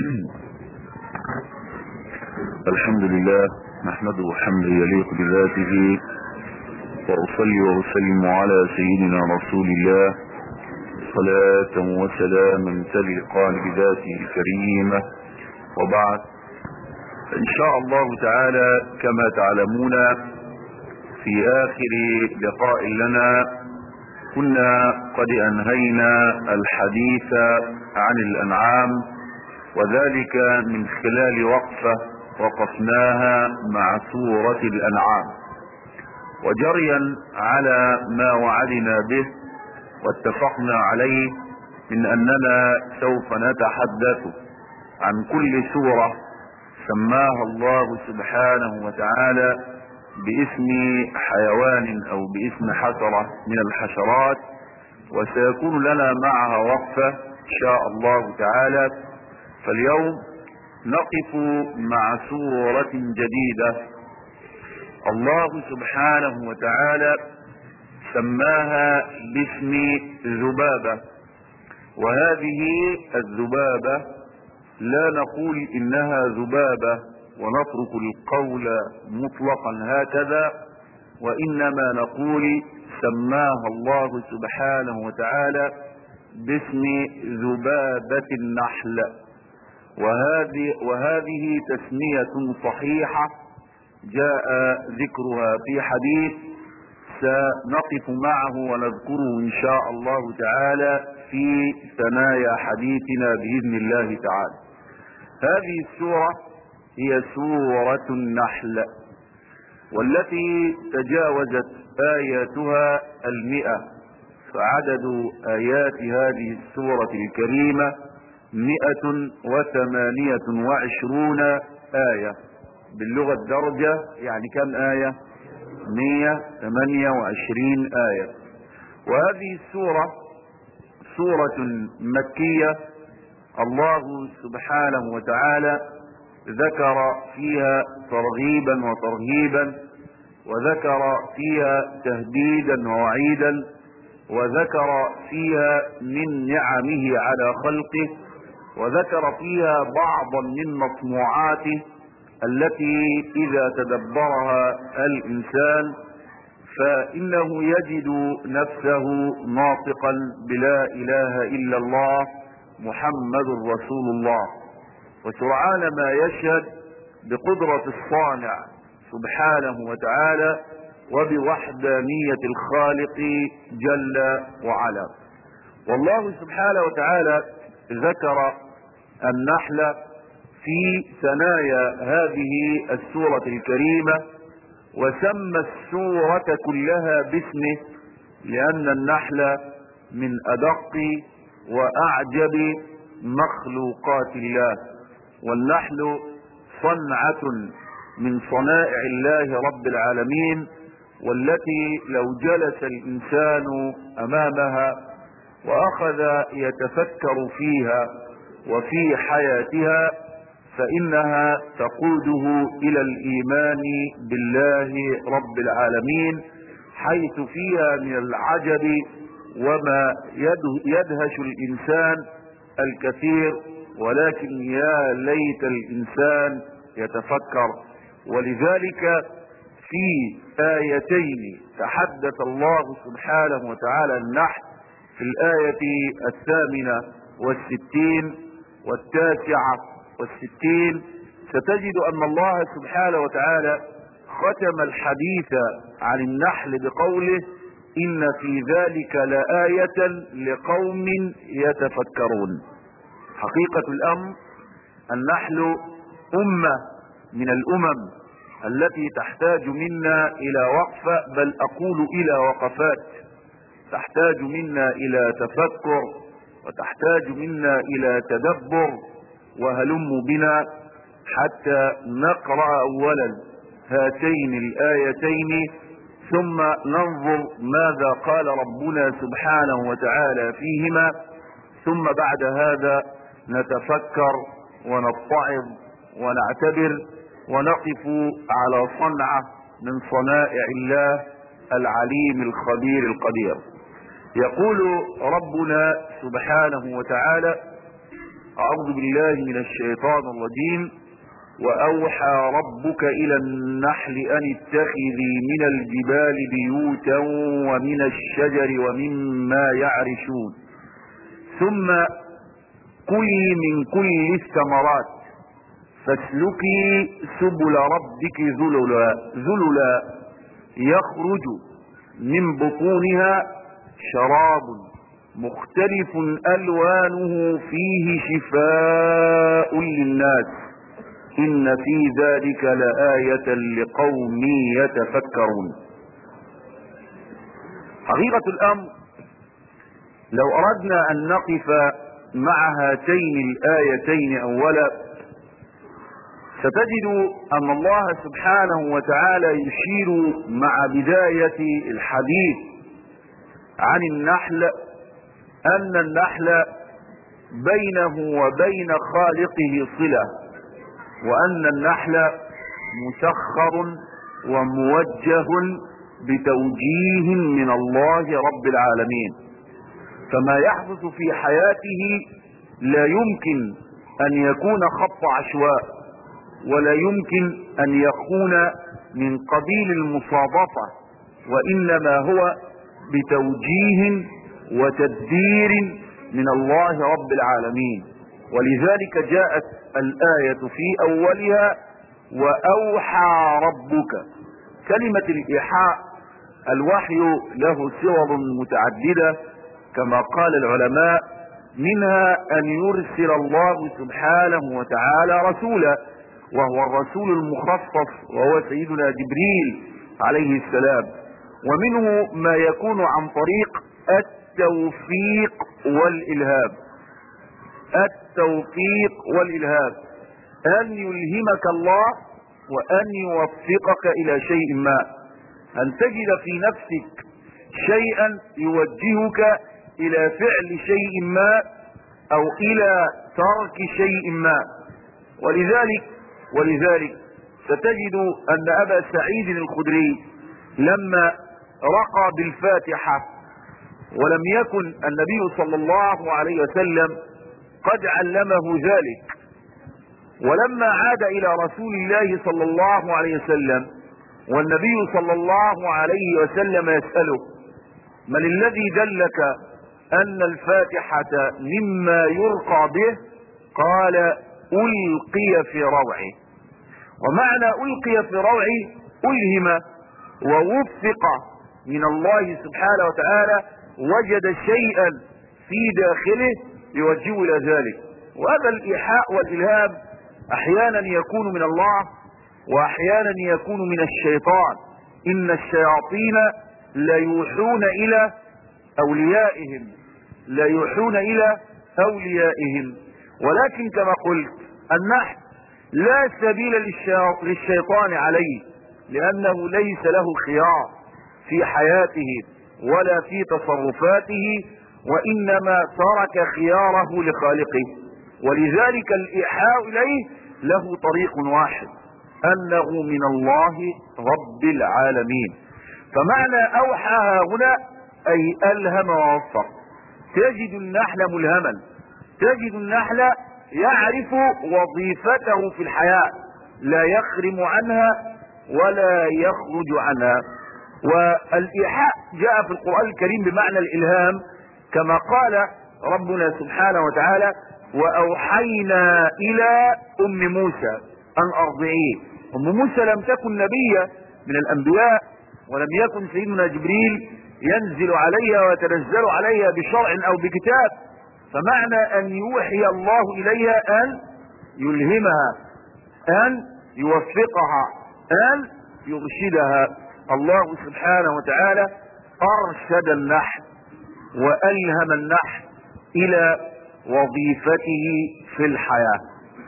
الحمد لله نحمده حمدا يليق بذاته وأصلي وأسلم على سيدنا رسول الله صلاة وسلاما تلقان بذاته الكريمة وبعد إن شاء الله تعالى كما تعلمون في آخر لقاء لنا كنا قد أنهينا الحديث عن الأنعام وذلك من خلال وقفة وقفناها مع سورة الأنعام وجريا على ما وعدنا به واتفقنا عليه من أننا سوف نتحدث عن كل سورة سماها الله سبحانه وتعالى باسم حيوان او باسم حشرة من الحشرات وسيكون لنا معها وقفة ان شاء الله تعالى فاليوم نقف مع سورة جديدة الله سبحانه وتعالى سماها باسم ذبابة وهذه الذبابة لا نقول انها ذبابة ونترك القول مطلقا هكذا وانما نقول سماها الله سبحانه وتعالى باسم ذبابة النحل وهذه, وهذه تسمية صحيحة جاء ذكرها في حديث سنقف معه ونذكره ان شاء الله تعالى في ثنايا حديثنا باذن الله تعالى هذه السورة هي سورة النحل والتي تجاوزت آياتها المئة فعدد آيات هذه السورة الكريمة مئة وثمانية وعشرون آية باللغة الدرجة يعني كم آية مية ثمانية وعشرين آية وهذه السورة سورة مكية الله سبحانه وتعالى ذكر فيها ترغيبا وترهيبا وذكر فيها تهديدا ووعيدا وذكر فيها من نعمه على خلقه وذكر فيها بعضا من مصنوعاته التي اذا تدبرها الانسان فانه يجد نفسه ناطقا بلا اله الا الله محمد رسول الله وسرعان ما يشهد بقدرة الصانع سبحانه وتعالى وبوحدانية الخالق جل وعلا والله سبحانه وتعالى ذكر النحل في ثنايا هذه السورة الكريمة وسمى السورة كلها باسمه لأن النحل من أدق وأعجب مخلوقات الله والنحل صنعة من صنائع الله رب العالمين والتي لو جلس الإنسان أمامها وأخذ يتفكر فيها وفي حياتها فإنها تقوده إلى الإيمان بالله رب العالمين حيث فيها من العجب وما يدهش الإنسان الكثير ولكن يا ليت الإنسان يتفكر ولذلك في آيتين تحدث الله سبحانه وتعالى النحل في الآية الثامنة والستين والتاسعة والستين ستجد أن الله سبحانه وتعالى ختم الحديث عن النحل بقوله إن في ذلك لآية لقوم يتفكرون حقيقة الأمر النحل أمة من الأمم التي تحتاج منا إلى وقفة بل أقول إلى وقفات تحتاج منا إلى تفكر وتحتاج منا إلى تدبر وهلم بنا حتى نقرأ أولا هاتين الآيتين ثم ننظر ماذا قال ربنا سبحانه وتعالى فيهما ثم بعد هذا نتفكر ونتعظ ونعتبر ونقف على صنعة من صنائع الله العليم الخبير القدير يقول ربنا سبحانه وتعالى أعوذ بالله من الشيطان الرجيم وأوحى ربك إلى النحل أن اتخذي من الجبال بيوتا ومن الشجر ومما يعرشون ثم كلي من كل الثمرات فاسلكي سبل ربك ذللا ذللا يخرج من بطونها شراب مختلف ألوانه فيه شفاء للناس إن في ذلك لآية لقوم يتفكرون حقيقة الأمر لو أردنا أن نقف مع هاتين الآيتين أولا ستجد أن الله سبحانه وتعالى يشير مع بداية الحديث عن النحل أن النحل بينه وبين خالقه صلة وأن النحل مسخر وموجه بتوجيه من الله رب العالمين فما يحدث في حياته لا يمكن أن يكون خط عشواء ولا يمكن أن يكون من قبيل المصادفة وإنما هو بتوجيه وتدبير من الله رب العالمين ولذلك جاءت الآية في أولها وأوحى ربك كلمة الإيحاء الوحي له صور متعددة كما قال العلماء منها أن يرسل الله سبحانه وتعالى رسولا وهو الرسول المخصص وهو سيدنا جبريل عليه السلام ومنه ما يكون عن طريق التوفيق والإلهام التوفيق والإلهام أن يلهمك الله وأن يوفقك إلى شيء ما أن تجد في نفسك شيئا يوجهك إلى فعل شيء ما أو إلى ترك شيء ما ولذلك ولذلك ستجد أن أبا سعيد الخدري لما رقى بالفاتحة ولم يكن النبي صلى الله عليه وسلم قد علمه ذلك ولما عاد الى رسول الله صلى الله عليه وسلم والنبي صلى الله عليه وسلم يسأله من الذي دلك ان الفاتحة مما يرقى به قال القي في روعه ومعنى القي في روعه الهم ووفق من الله سبحانه وتعالى وجد شيئا في داخله يوجهه الى ذلك وهذا الايحاء والالهام احيانا يكون من الله واحيانا يكون من الشيطان ان الشياطين لا يوحون الى اوليائهم لا يوحون الى اوليائهم ولكن كما قلت النحل لا سبيل للشيطان عليه لانه ليس له خيار في حياته ولا في تصرفاته وانما ترك خياره لخالقه ولذلك الايحاء اليه له طريق واحد انه من الله رب العالمين فمعنى اوحى هنا اي الهم ووفق تجد النحل ملهما تجد النحل يعرف وظيفته في الحياة لا يخرم عنها ولا يخرج عنها والايحاء جاء في القرآن الكريم بمعنى الالهام كما قال ربنا سبحانه وتعالى واوحينا الى ام موسى ان ارضعيه ام موسى لم تكن نبية من الانبياء ولم يكن سيدنا جبريل ينزل عليها ويتنزل عليها بشرع او بكتاب فمعنى ان يوحي الله اليها ان يلهمها ان يوفقها ان يرشدها الله سبحانه وتعالى ارشد النحل والهم النحل الى وظيفته في الحياة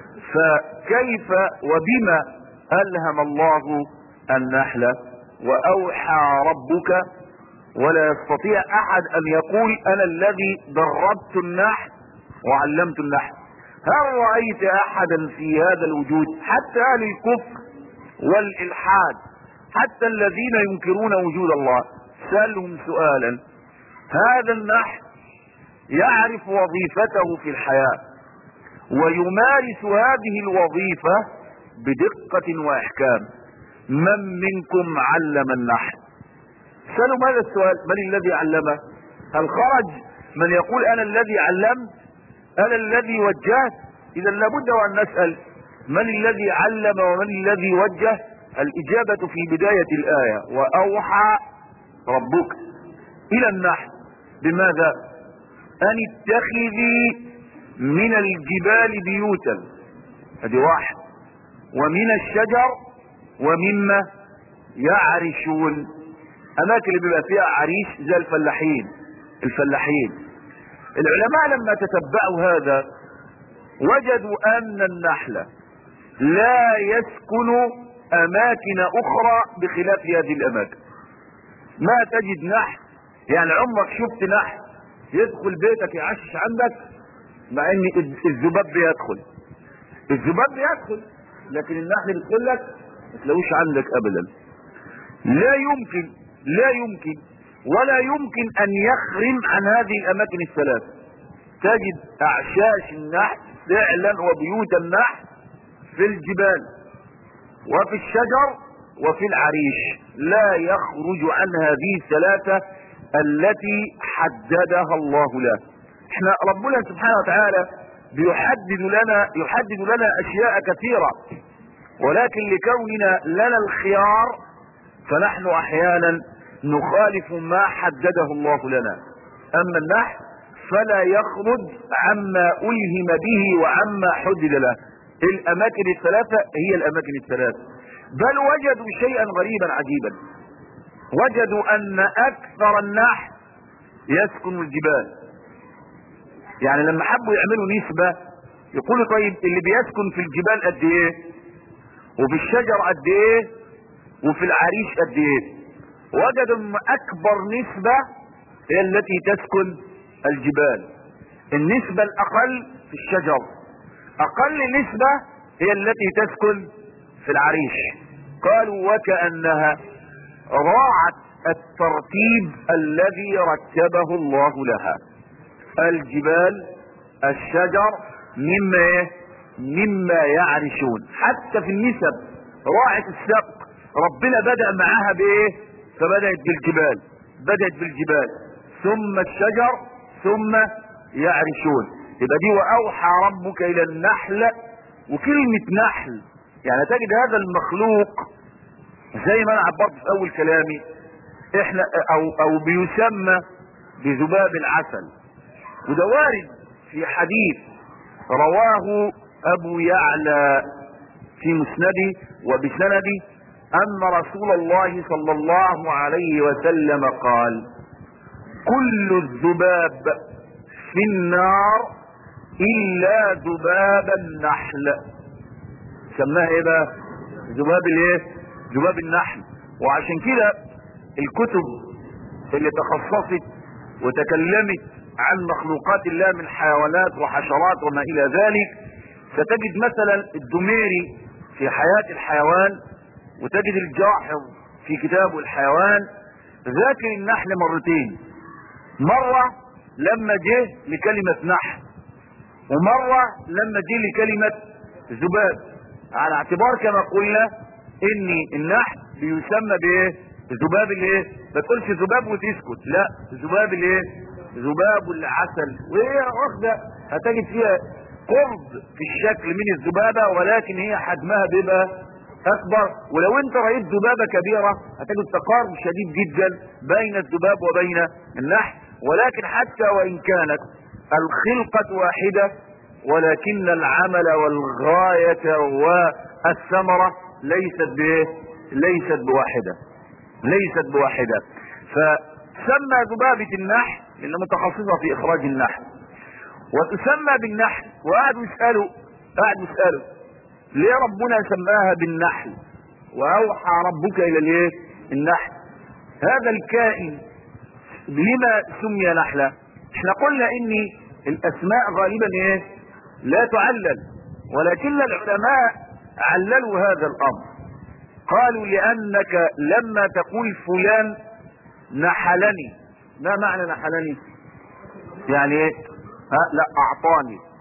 فكيف وبما الهم الله النحل واوحى ربك ولا يستطيع احد ان يقول انا الذي دربت النحل وعلمت النحل هل رأيت احدا في هذا الوجود حتى اهل الكفر والالحاد حتى الذين ينكرون وجود الله سألهم سؤالا هذا النحل يعرف وظيفته في الحياة ويمارس هذه الوظيفة بدقة وإحكام من منكم علم النحل سألوا ماذا السؤال من الذي علمه هل خرج من يقول أنا الذي علمت أنا الذي وجهت إذا لابد وأن نسأل من الذي علم ومن الذي وجه الإجابة في بداية الآية وأوحى ربك إلى النحل بماذا أن اتخذي من الجبال بيوتا هذه واحد ومن الشجر ومما يعرشون أماكن اللي بيبقى فيها عريش زي الفلاحين الفلاحين العلماء لما تتبعوا هذا وجدوا أن النحل لا يسكن أماكن أخرى بخلاف هذه الأماكن ما تجد نحل يعني عمرك شفت نحل يدخل بيتك يعشش عندك مع ان الذباب بيدخل الذباب بيدخل لكن النحل بيدخل لك ما تلاقوش عندك ابدا لا يمكن لا يمكن ولا يمكن ان يخرم عن هذه الاماكن الثلاث تجد اعشاش النحل فعلا وبيوت النحل في الجبال وفي الشجر وفي العريش لا يخرج عن هذه الثلاثة التي حددها الله له احنا ربنا سبحانه وتعالى بيحدد لنا يحدد لنا اشياء كثيرة ولكن لكوننا لنا الخيار فنحن احيانا نخالف ما حدده الله لنا اما النحل فلا يخرج عما الهم به وعما حدد له الاماكن الثلاثة هي الاماكن الثلاثة بل وجدوا شيئا غريبا عجيبا وجدوا ان اكثر النحل يسكن الجبال يعني لما حبوا يعملوا نسبة يقولوا طيب اللي بيسكن في الجبال قد ايه وفي الشجر قد ايه وفي العريش قد ايه وجدوا ان اكبر نسبة هي التي تسكن الجبال النسبة الاقل في الشجر اقل نسبة هي التي تسكن في العريش قالوا وكأنها راعت الترتيب الذي رتبه الله لها الجبال الشجر مما ايه مما يعرشون حتى في النسب راعت السبق ربنا بدأ معاها بايه فبدأت بالجبال بدأت بالجبال ثم الشجر ثم يعرشون يبقى دي واوحى ربك الى النحل وكلمة نحل يعني تجد هذا المخلوق زي ما انا عبرت في اول كلامي احنا او او بيسمى بذباب العسل وده وارد في حديث رواه ابو يعلى في مسنده وبسنده ان رسول الله صلى الله عليه وسلم قال كل الذباب في النار الا ذباب النحل سماها ايه بقى ذباب الايه ذباب النحل وعشان كده الكتب اللي تخصصت وتكلمت عن مخلوقات الله من حيوانات وحشرات وما الى ذلك ستجد مثلا الدميري في حياة الحيوان وتجد الجاحظ في كتابه الحيوان ذاكر النحل مرتين مرة لما جه لكلمة نحل ومرة لما جه لكلمة ذباب على اعتبار كما قلنا ان النحل بيسمى بايه ذباب الايه ما تقولش ذباب وتسكت لا ذباب الايه ذباب العسل وهي واخده هتجد فيها قرب في الشكل من الذبابه ولكن هي حجمها بيبقى اكبر ولو انت رايت ذبابه كبيره هتجد تقارب شديد جدا بين الذباب وبين النحل ولكن حتى وان كانت الخلقه واحده ولكن العمل والغايه والثمره ليست بايه ليست بواحده ليست بواحده فسمى ذبابه النحل لانها متخصصه في اخراج النحل وتسمى بالنحل وقعدوا يسالوا قعدوا يسالوا ليه ربنا سماها بالنحل واوحى ربك الى الايه النحل هذا الكائن لما سمي نحلا احنا قلنا ان الاسماء غالبا ايه لا تعلل ولكن العلماء عللوا هذا الامر قالوا لانك لما تقول فلان نحلني ما معنى نحلني يعني ايه ها لا اعطاني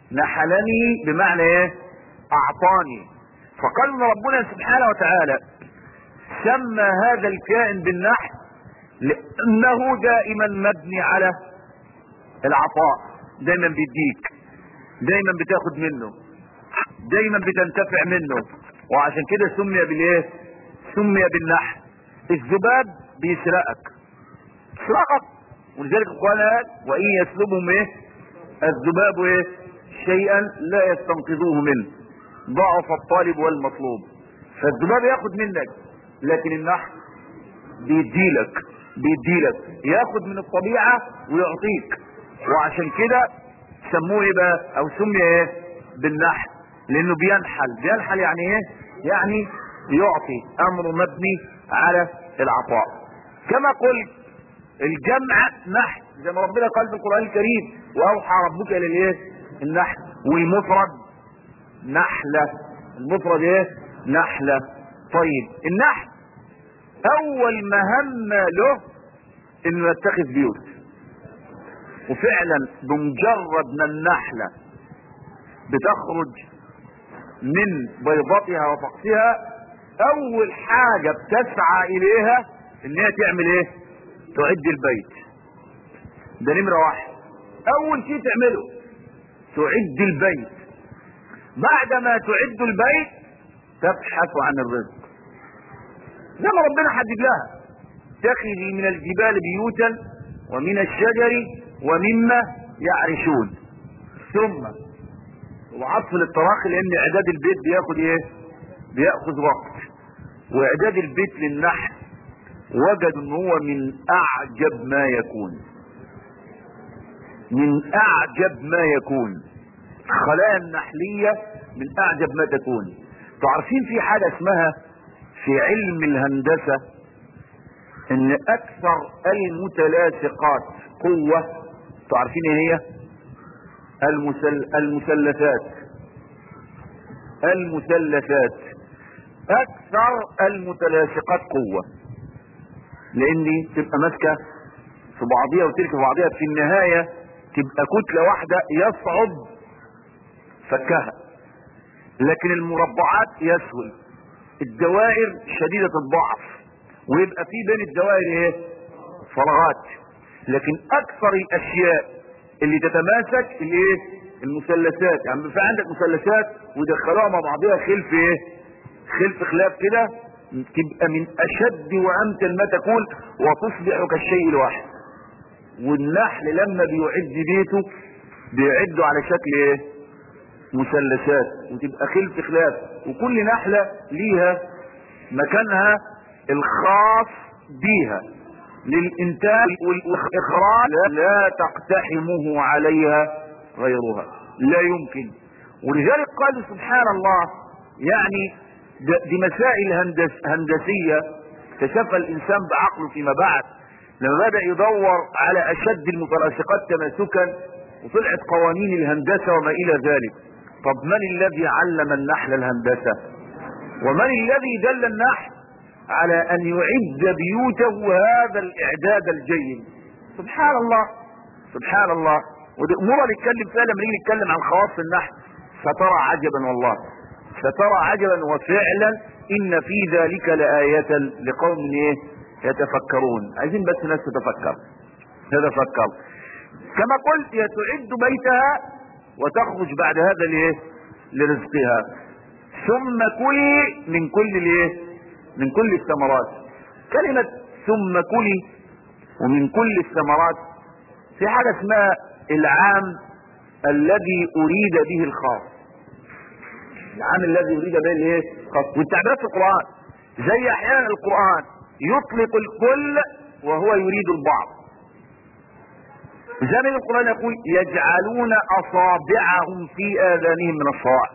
نحلني بمعنى ايه اعطاني فقال ان ربنا سبحانه وتعالى سمى هذا الكائن بالنحل لانه دائما مبني على العطاء دايما بيديك دايما بتاخد منه دايما بتنتفع منه وعشان كده سمي بالايه سمي بالنحل الذباب بيسرقك يسرقك ولذلك القرآن قال وإن يسلبهم ايه الذباب ايه شيئا لا يستنقذوه منه ضعف الطالب والمطلوب فالذباب ياخد منك لكن النحل بيديلك بيديلك ياخد من الطبيعة ويعطيك وعشان كده سموه ايه بقى او سمي ايه بالنحل لانه بينحل بينحل يعني ايه يعني يعطي امر مبني على العطاء كما قلت الجمع نحل زي ما ربنا قال في القرآن الكريم واوحى ربك الى الايه النحل والمفرد نحلة المفرد ايه نحلة طيب النحل اول مهمة له انه يتخذ بيوت وفعلا بمجرد ما النحلة بتخرج من بيضتها وفقسها اول حاجة بتسعى اليها ان هي تعمل ايه تعد البيت ده نمرة واحد اول شيء تعمله تعد البيت بعدما تعد البيت تبحث عن الرزق زي ما ربنا حدد لها اتخذي من الجبال بيوتا ومن الشجر ومما يعرشون ثم وعطف للتراخي لان اعداد البيت بياخد ايه بياخذ وقت واعداد البيت للنحل وجدوا ان هو من اعجب ما يكون من اعجب ما يكون الخلايا النحلية من اعجب ما تكون تعرفين في حاجة اسمها في علم الهندسة ان اكثر المتلاصقات قوة تعرفين ايه هي المسل... المثلثات المثلثات اكثر المتلاصقات قوة لاني تبقى ماسكة في بعضيها وتلك في بعضيها في النهاية تبقى كتلة واحدة يصعب فكها لكن المربعات يسهل الدوائر شديدة الضعف ويبقى في بين الدوائر ايه فراغات لكن اكثر الاشياء اللي تتماسك الايه المثلثات يعني في عندك مثلثات ودخلوها مع بعضها خلف ايه خلف خلاف كده تبقى من اشد وامتن ما تكون وتصبح كالشيء الواحد والنحل لما بيعد بيته بيعده على شكل ايه مثلثات وتبقى خلف خلاف وكل نحلة ليها مكانها الخاص بيها للانتاج والاخراج لا تقتحمه عليها غيرها لا يمكن ولذلك قال سبحان الله يعني دي مسائل هندس هندسية اكتشفها الانسان بعقله فيما بعد لما بدأ يدور على اشد المتلاصقات تماسكا وطلعت قوانين الهندسة وما الى ذلك طب من الذي علم النحل الهندسة ومن الذي دل النحل على ان يعد بيوته هذا الاعداد الجيد سبحان الله سبحان الله ودي امور نتكلم فيها لما نيجي نتكلم عن خواص النحل سترى عجبا والله سترى عجبا وفعلا ان في ذلك لآية لقوم ايه يتفكرون عايزين بس ناس تتفكر تتفكر كما قلت هي تعد بيتها وتخرج بعد هذا الايه لرزقها ثم كلي من كل الايه من كل الثمرات كلمة ثم كلي ومن كل الثمرات في حاجة اسمها العام الذي اريد به الخاص العام الذي اريد به الايه الخاص والتعبيرات في القرآن زي احيانا القرآن يطلق الكل وهو يريد البعض زي ما القرآن يقول يجعلون اصابعهم في اذانهم من الصواعق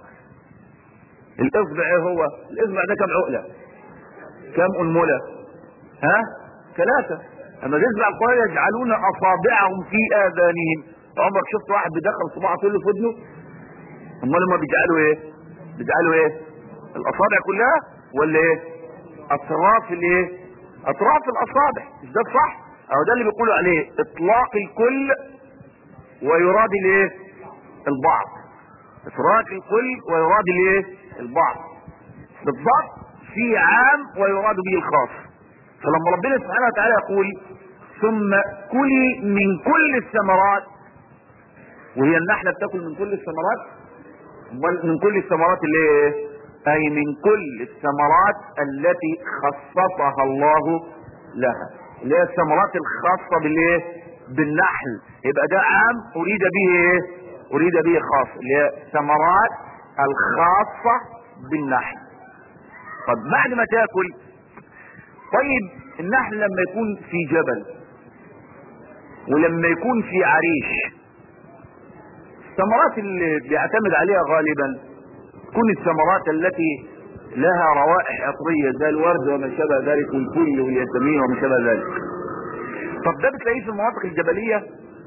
الاصبع ايه هو الاصبع ده كم عقلة كم انملة ها ثلاثة اما تسمع القرآن يجعلون اصابعهم في اذانهم عمرك شفت واحد بيدخل صباعه كله في ودنه امال ما بيجعلوا ايه بيجعلوا ايه الاصابع كلها ولا ايه اطراف الايه اطراف الاصابع مش ده صح او ده اللي بيقولوا عليه اطلاق الكل ويراد الايه البعض افراد الكل ويراد الايه البعض بالضبط في عام ويراد به الخاص فلما ربنا سبحانه وتعالى يقول ثم كلي من كل الثمرات وهي النحلة بتاكل من كل الثمرات بل من كل الثمرات اللي ايه اي من كل الثمرات التي خصصها الله لها اللي هي الثمرات الخاصة بالايه بالنحل يبقى ده عام اريد به ايه اريد به خاص اللي هي الثمرات الخاصة بالنحل طب بعد ما تاكل طيب النحل لما يكون في جبل ولما يكون في عريش الثمرات اللي بيعتمد عليها غالبا تكون الثمرات التي لها روائح عطرية زي الورد وما شابه ذلك والفل والياسمين وما شابه ذلك طب ده بتلاقيه في المناطق الجبلية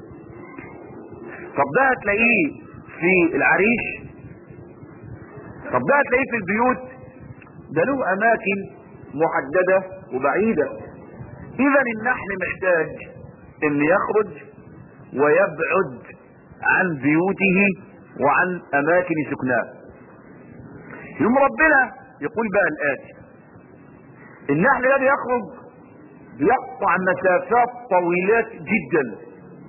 طب ده هتلاقيه في العريش طب ده هتلاقيه في البيوت ده له اماكن محددة وبعيدة اذا النحل محتاج ان يخرج ويبعد عن بيوته وعن اماكن سكناه يوم ربنا يقول بقى الاتي النحل الذي يخرج بيقطع مسافات طويلات جدا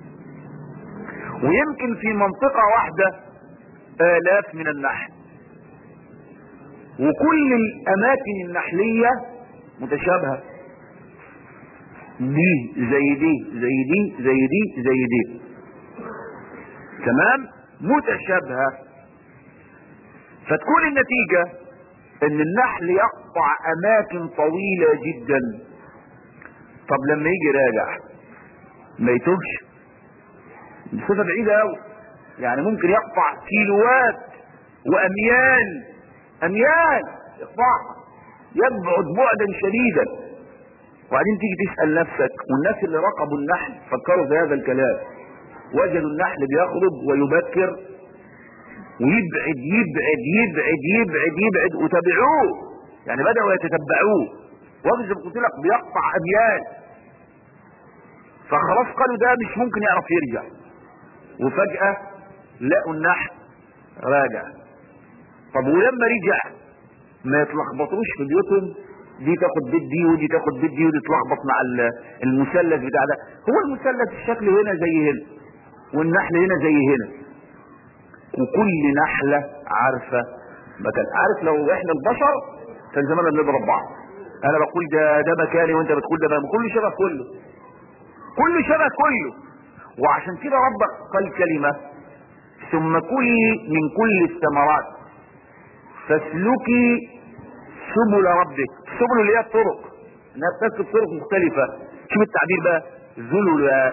ويمكن في منطقة واحدة آلاف من النحل وكل الأماكن النحلية متشابهة دي زي دي زي دي زي دي زي دي تمام متشابهة فتكون النتيجة ان النحل يقطع اماكن طويلة جدا طب لما يجي راجع ما يتوهش مسافة بعيدة اوي يعني ممكن يقطع كيلوات واميال اميال يقطعها يبعد بعدا شديدا وبعدين تيجي تسأل نفسك والناس اللي رقبوا النحل فكروا في هذا الكلام وجدوا النحل بيخرج ويبكر ويبعد يبعد يبعد يبعد يبعد وتابعوه يعني بدأوا يتتبعوه وجد قلت لك بيقطع أبيان فخلاص قالوا ده مش ممكن يعرف يرجع وفجأة لقوا النحل راجع طب ولما رجع ما يتلخبطوش في بيوتهم دي تاخد بيت دي ودي تاخد بيت دي ودي تلخبط مع المثلث بتاع ده هو المثلث الشكل هنا زي هنا والنحل هنا زي هنا وكل نحلة عارفة مكان عارف لو احنا البشر كان زماننا بنضرب بعض انا بقول ده ده مكاني وانت بتقول ده مكاني كل شبه كله كل شبه كله وعشان كده ربك قال كلمة ثم كلي من كل الثمرات فاسلكي سبل ربك سبل اللي هي الطرق انها بتسلك طرق مختلفة شوف التعبير بقى ذللا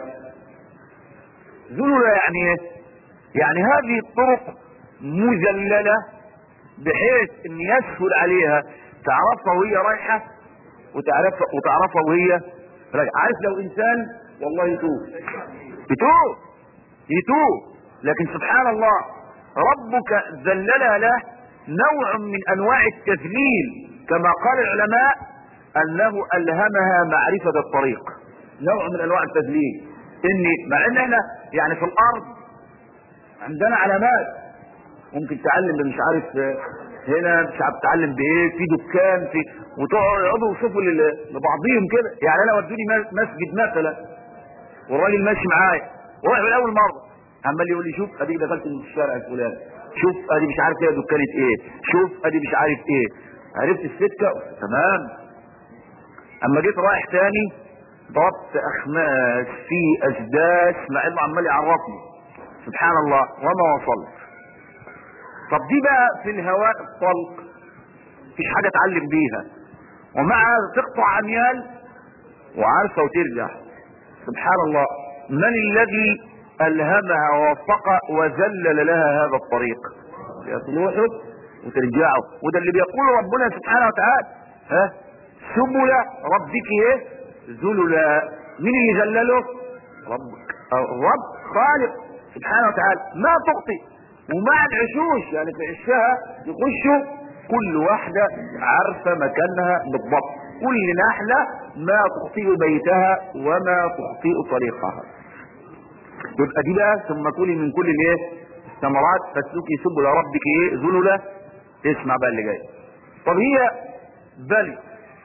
ذللا يعني ايه يعني هذه الطرق مذللة بحيث ان يسهل عليها تعرفها وهي رايحة وتعرفها وتعرفها وهي رايحة عارف لو انسان والله يتوه يتوه يتوه لكن سبحان الله ربك ذللها له نوع من انواع التذليل كما قال العلماء انه الهمها معرفة الطريق نوع من انواع التذليل اني مع ان احنا يعني في الارض عندنا علامات ممكن تعلم مش عارف هنا مش عارف تعلم بايه في دكان في وتقعدوا يوصفوا لبعضهم كده يعني انا ودوني مسجد مثلا والراجل ماشي معايا ورايح من اول مره عمال يقول لي شوف اديك دخلت من الشارع الفلاني شوف ادي مش عارف ايه دكانة ايه شوف ادي مش عارف ايه عرفت السكة تمام اما جيت رايح تاني ضربت اخماس في اسداس مع انه عمال يعرفني سبحان الله وما وصلت طب دي بقى في الهواء الطلق مفيش حاجة اتعلم بيها ومع تقطع اميال وعارفة وترجع سبحان الله من الذي الهمها ووفقها وذلل لها هذا الطريق يطلعوا وترجعوا وده اللي بيقول ربنا سبحانه وتعالى ها سبل ربك ايه ذللا مين اللي ذلله ربك الرب خالق سبحانه وتعالى ما تخطئ ومع العشوش يعني في عشها يخشوا كل واحدة عارفة مكانها بالضبط كل نحلة ما تخطئ بيتها وما تخطئ طريقها يبقى دي بقى ثم كلي من كل الايه ثمرات فاسلكي سبل ربك ايه ذللا اسمع بقى اللي جاي طب هي بلي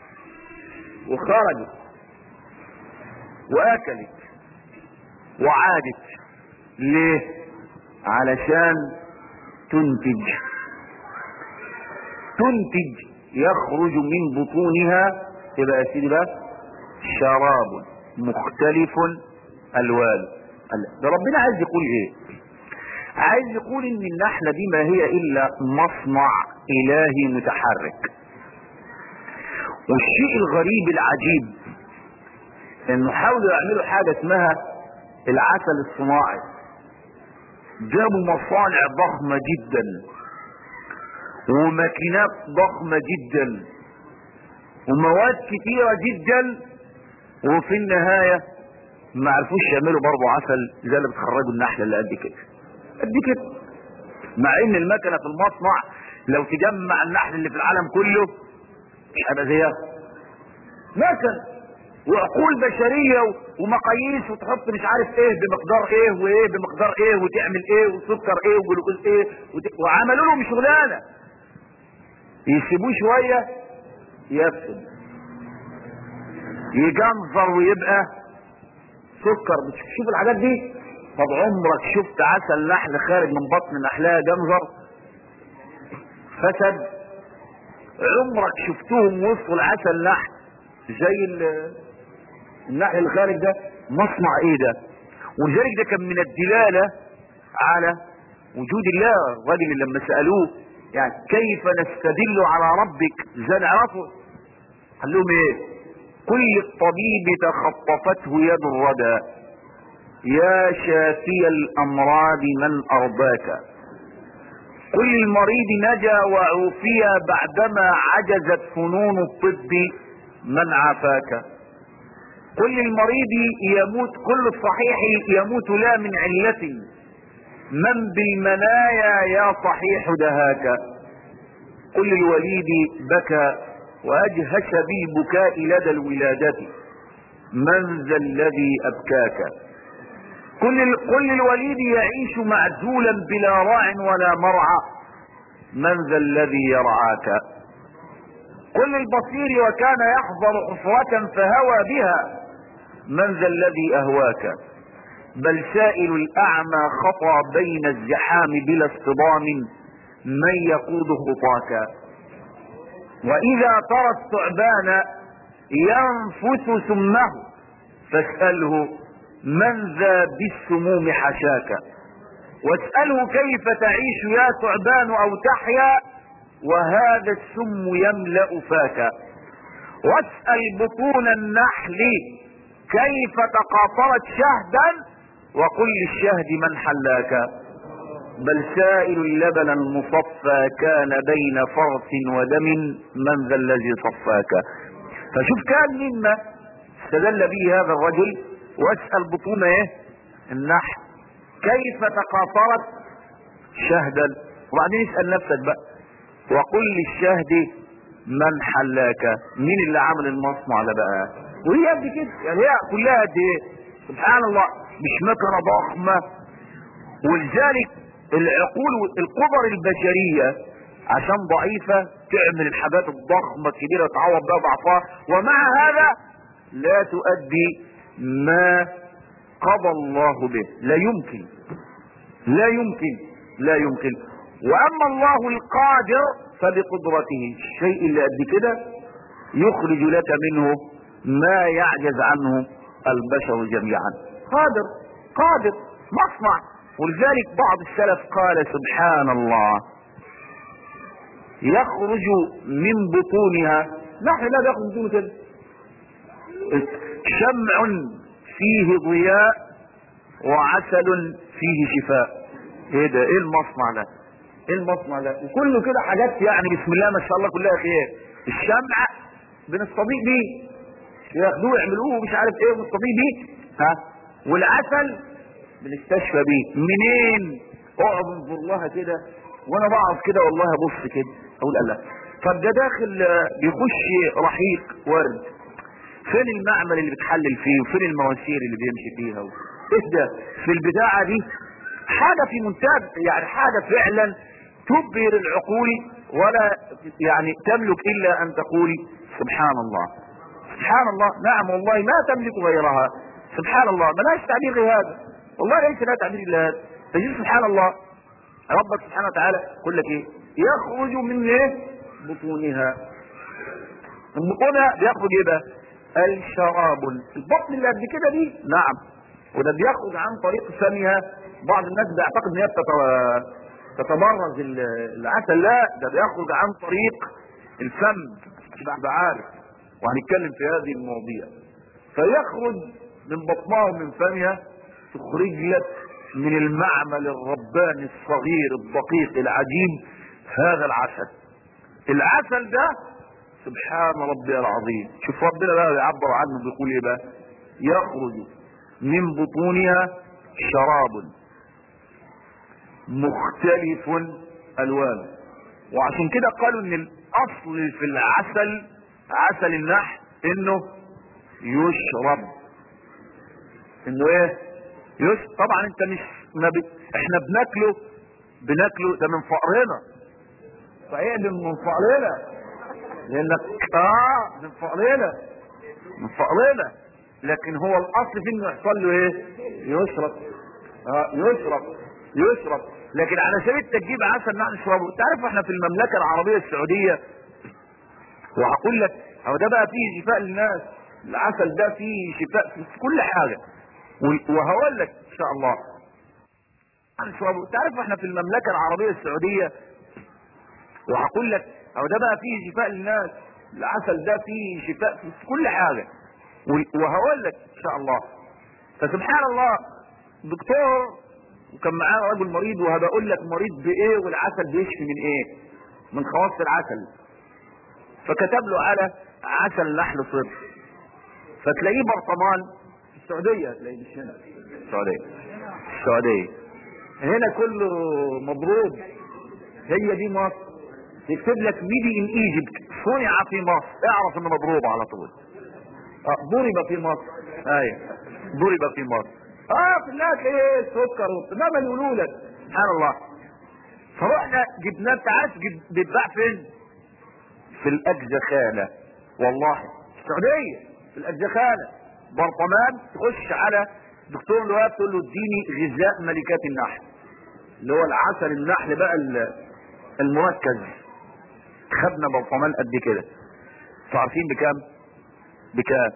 وخرجت واكلت وعادت ليه علشان تنتج تنتج يخرج من بطونها يبقى يا سيدي بقى شراب مختلف الوان ده ربنا عايز يقول ايه عايز يقول ان النحلة دي ما هي الا مصنع الهي متحرك والشيء الغريب العجيب انه حاولوا يعملوا حاجة اسمها العسل الصناعي جابوا مصانع ضخمة جدا وماكينات ضخمة جدا ومواد كتيرة جدا وفي النهاية ما عرفوش يعملوا برضه عسل زي اللي بتخرجوا النحلة اللي قد كده قد كده مع ان المكنة في المصنع لو تجمع النحل اللي في العالم كله مش هيبقى زيها مكن وعقول بشرية ومقاييس وتحط مش عارف ايه بمقدار ايه وايه بمقدار ايه وتعمل ايه وسكر ايه وجلوكوز ايه وت... وعملوا لهم شغلانة يسيبوه شوية يفسد يجنظر ويبقى سكر بتشوف الحاجات دي طب عمرك شفت عسل نحل خارج من بطن نحلها جنظر فسد عمرك شفتهم وصفوا العسل نحل زي النحل اللي خارج ده مصنع ايه ده ولذلك ده كان من الدلالة على وجود الله الراجل اللي لما سألوه يعني كيف نستدل على ربك ازاي نعرفه قال لهم ايه كل الطبيب تخطفته يد الردى يا شافي الامراض من ارضاك كل المريض نجا وعوفي بعدما عجزت فنون الطب من عافاك كل المريض يموت كل الصحيح يموت لا من علة من بالمنايا يا صحيح دهاك كل الوليد بكى واجهش بالبكاء لدى الولادة من ذا الذي ابكاك كل كل الوليد يعيش معزولا بلا راع ولا مرعى من ذا الذي يرعاك كل البصير وكان يحضر حفرة فهوى بها من ذا الذي اهواك بل سائل الاعمى خطى بين الزحام بلا اصطدام من يقود خطاك واذا ترى الثعبان ينفث سمه فاسأله من ذا بالسموم حشاك واسأله كيف تعيش يا ثعبان او تحيا وهذا السم يملأ فاك واسأل بطون النحل كيف تقاطرت شهدا وقل للشهد من حلاك بل سائل اللبن المصفى كان بين فرث ودم من ذا الذي صفاك فشوف كان مما استدل به هذا الرجل واسأل بطون ايه النحل كيف تقاطرت شهدا وبعدين اسأل نفسك بقى وقل للشهد من حلاك مين اللي عمل المصنع ده بقى وهي قد كده يعني هي كلها قد ايه سبحان الله مش مكنه ضخمه ولذلك العقول القدر البشريه عشان ضعيفه تعمل الحاجات الضخمه الكبيره تعوض بها ضعفها ومع هذا لا تؤدي ما قضى الله به لا يمكن لا يمكن لا يمكن واما الله القادر فبقدرته الشيء اللي قد كده يخرج لك منه ما يعجز عنه البشر جميعا قادر قادر مصنع ولذلك بعض السلف قال سبحان الله يخرج من بطونها نحن لا يخرج من بطونه كده شمع فيه ضياء وعسل فيه شفاء ايه ده ايه المصنع ده ايه المصنع ده وكله كده حاجات يعني بسم الله ما شاء الله كلها خير الشمع بنستضيء بيه ياخدوه يعملوه مش عارف ايه ونستضيء بيه ها والعسل بنستشفى بيه منين اقعد انظر لها كده وانا بقعد كده والله ابص كده اقول الله طب ده داخل بيخش رحيق ورد فين المعمل اللي بتحلل فيه وفين المواسير اللي بيمشي فيها و... ايه ده في البداعة دي حاجة في منتهى يعني حاجة فعلا تبهر العقول ولا يعني تملك الا ان تقول سبحان الله سبحان الله نعم والله ما تملك غيرها سبحان الله ما لهاش تعبير غير هذا والله ليس لها تعبير الا هذا تجد سبحان الله ربك سبحانه وتعالى يقول لك ايه يخرج من ايه بطونها من بطونها بيخرج ايه بقى الشراب البطن اللي قد كده دي نعم وده بيخرج عن طريق فمها بعض الناس بيعتقد ان هي بتت- تتبرز ال- العسل لا ده بيخرج عن طريق الفم تبقى تبقى عارف وهنتكلم في هذه المواضيع فيخرج من بطنها ومن فمها تخرج لك من المعمل الرباني الصغير الدقيق العجيب هذا العسل العسل ده سبحان ربي العظيم شوف ربنا بقى يعبر عنه بيقول ايه بقى يخرج من بطونها شراب مختلف الوان وعشان كده قالوا ان الاصل في العسل عسل النحل انه يشرب انه ايه يشرب طبعا انت مش ما ب... احنا بناكله بناكله ده من فقرنا صحيح ده من فقرنا لانك اه من فقرنا من فقرنا لكن هو الاصل في انه يحصل له ايه يشرب اه يشرب يشرب لكن على سبيل التجيب عسل نحن نشربه انت عارف احنا في المملكه العربيه السعوديه وهقول لك هو ده بقى فيه شفاء للناس العسل ده فيه شفاء في كل حاجه و- وهقول لك ان شاء الله نشربه انت عارف احنا في المملكه العربيه السعوديه وهقول لك هو ده بقى فيه شفاء للناس العسل ده فيه شفاء في كل حاجه و- وهقول لك ان شاء الله فسبحان الله دكتور وكان معاه رجل مريض وهبقى اقول لك مريض بايه والعسل بيشفي من ايه من خواص العسل فكتب له على عسل نحل صفر فتلاقيه برطمان في السعوديه تلاقيه مش هنا السعوديه السعوديه هنا كله مضروب هي دي مصر يكتب لك ميدي ان ايجيبت صنع في مصر اعرف انه مضروب على طول اه ضرب في مصر ايوه ضرب في مصر اه في الناس ايه سكر ما يقولوا لك سبحان الله فرحنا جبناه انت عارف جب- بيتباع فين؟ في الاجزخانه والله السعوديه في الاجزخانه برطمان تخش على دكتور الوهاب تقول له اديني غذاء ملكات النحل اللي هو العسل النحل بقى ال- المركز خدنا برطمان قد كده انتوا عارفين بكام؟ بكام؟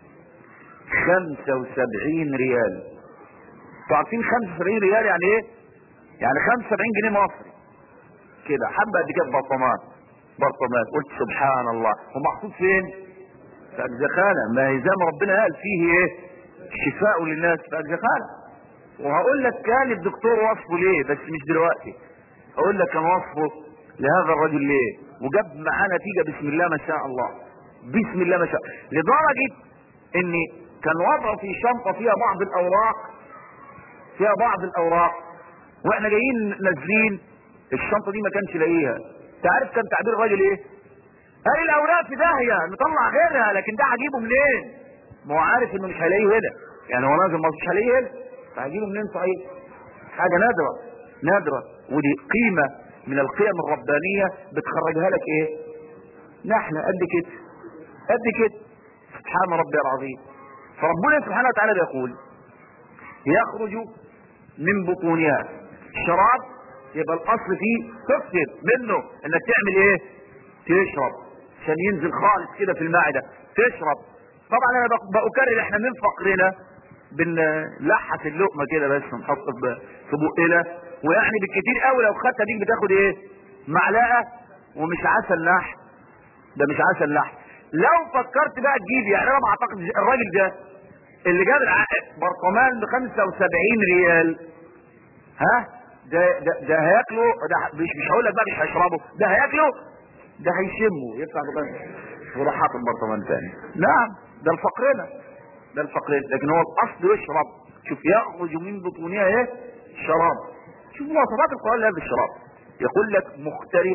75 ريال انتوا عارفين 75 ريال يعني ايه؟ يعني 75 جنيه مصري كده حبه قد كده برطمان برطمان قلت سبحان الله ومحطوط فين؟ في اجزخانه ما هي زي ما ربنا قال فيه ايه؟ شفاء للناس في اجزخانه وهقول لك كان الدكتور وصفه ليه بس مش دلوقتي هقول لك كان وصفه لهذا الرجل ليه وجاب معاه نتيجه بسم الله ما شاء الله بسم الله ما شاء لدرجه ان كان وضعه في شنطه فيها بعض الاوراق فيها بعض الاوراق واحنا جايين نازلين الشنطه دي ما كانش لاقيها انت عارف كان تعبير الراجل ايه قال الاوراق في داهيه نطلع غيرها لكن ده هجيبه منين ما هو عارف انه مش هلاقيه هنا يعني هو نازل مصر مش هلاقيه هنا فهجيبه منين صحيح حاجه نادره نادره ودي قيمه من القيم الربانيه بتخرجها لك ايه نحن قد كده قد كده سبحان ربي العظيم فربنا سبحانه وتعالى بيقول يخرج من بطونها الشراب يبقى الاصل فيه تكثر منه انك تعمل ايه تشرب عشان ينزل خالص كده في المعده تشرب طبعا انا بق- بأكرر احنا من فقرنا بنلحس اللقمه كده بس نحط في في بقنا ويعني بالكتير قوي لو خدتها ديك بتاخد ايه معلقه ومش عسل نحل ده مش عسل نحل لو فكرت بقى تجيب يعني انا ما اعتقد الراجل ده اللي جاب الع- برطمان ب 75 ريال ها ده ده ده هياكله ده مش مش هقول لك بقى مش هيشربه ده هياكله ده هيشمه يدفع بقى وراح حاطط برطمان تاني نعم ده الفقرنا ده الفقرنا لكن هو الاصل يشرب شوف يخرج من بطونها ايه شراب شوف مواصفات القران لهذا الشراب يقول لك مختلف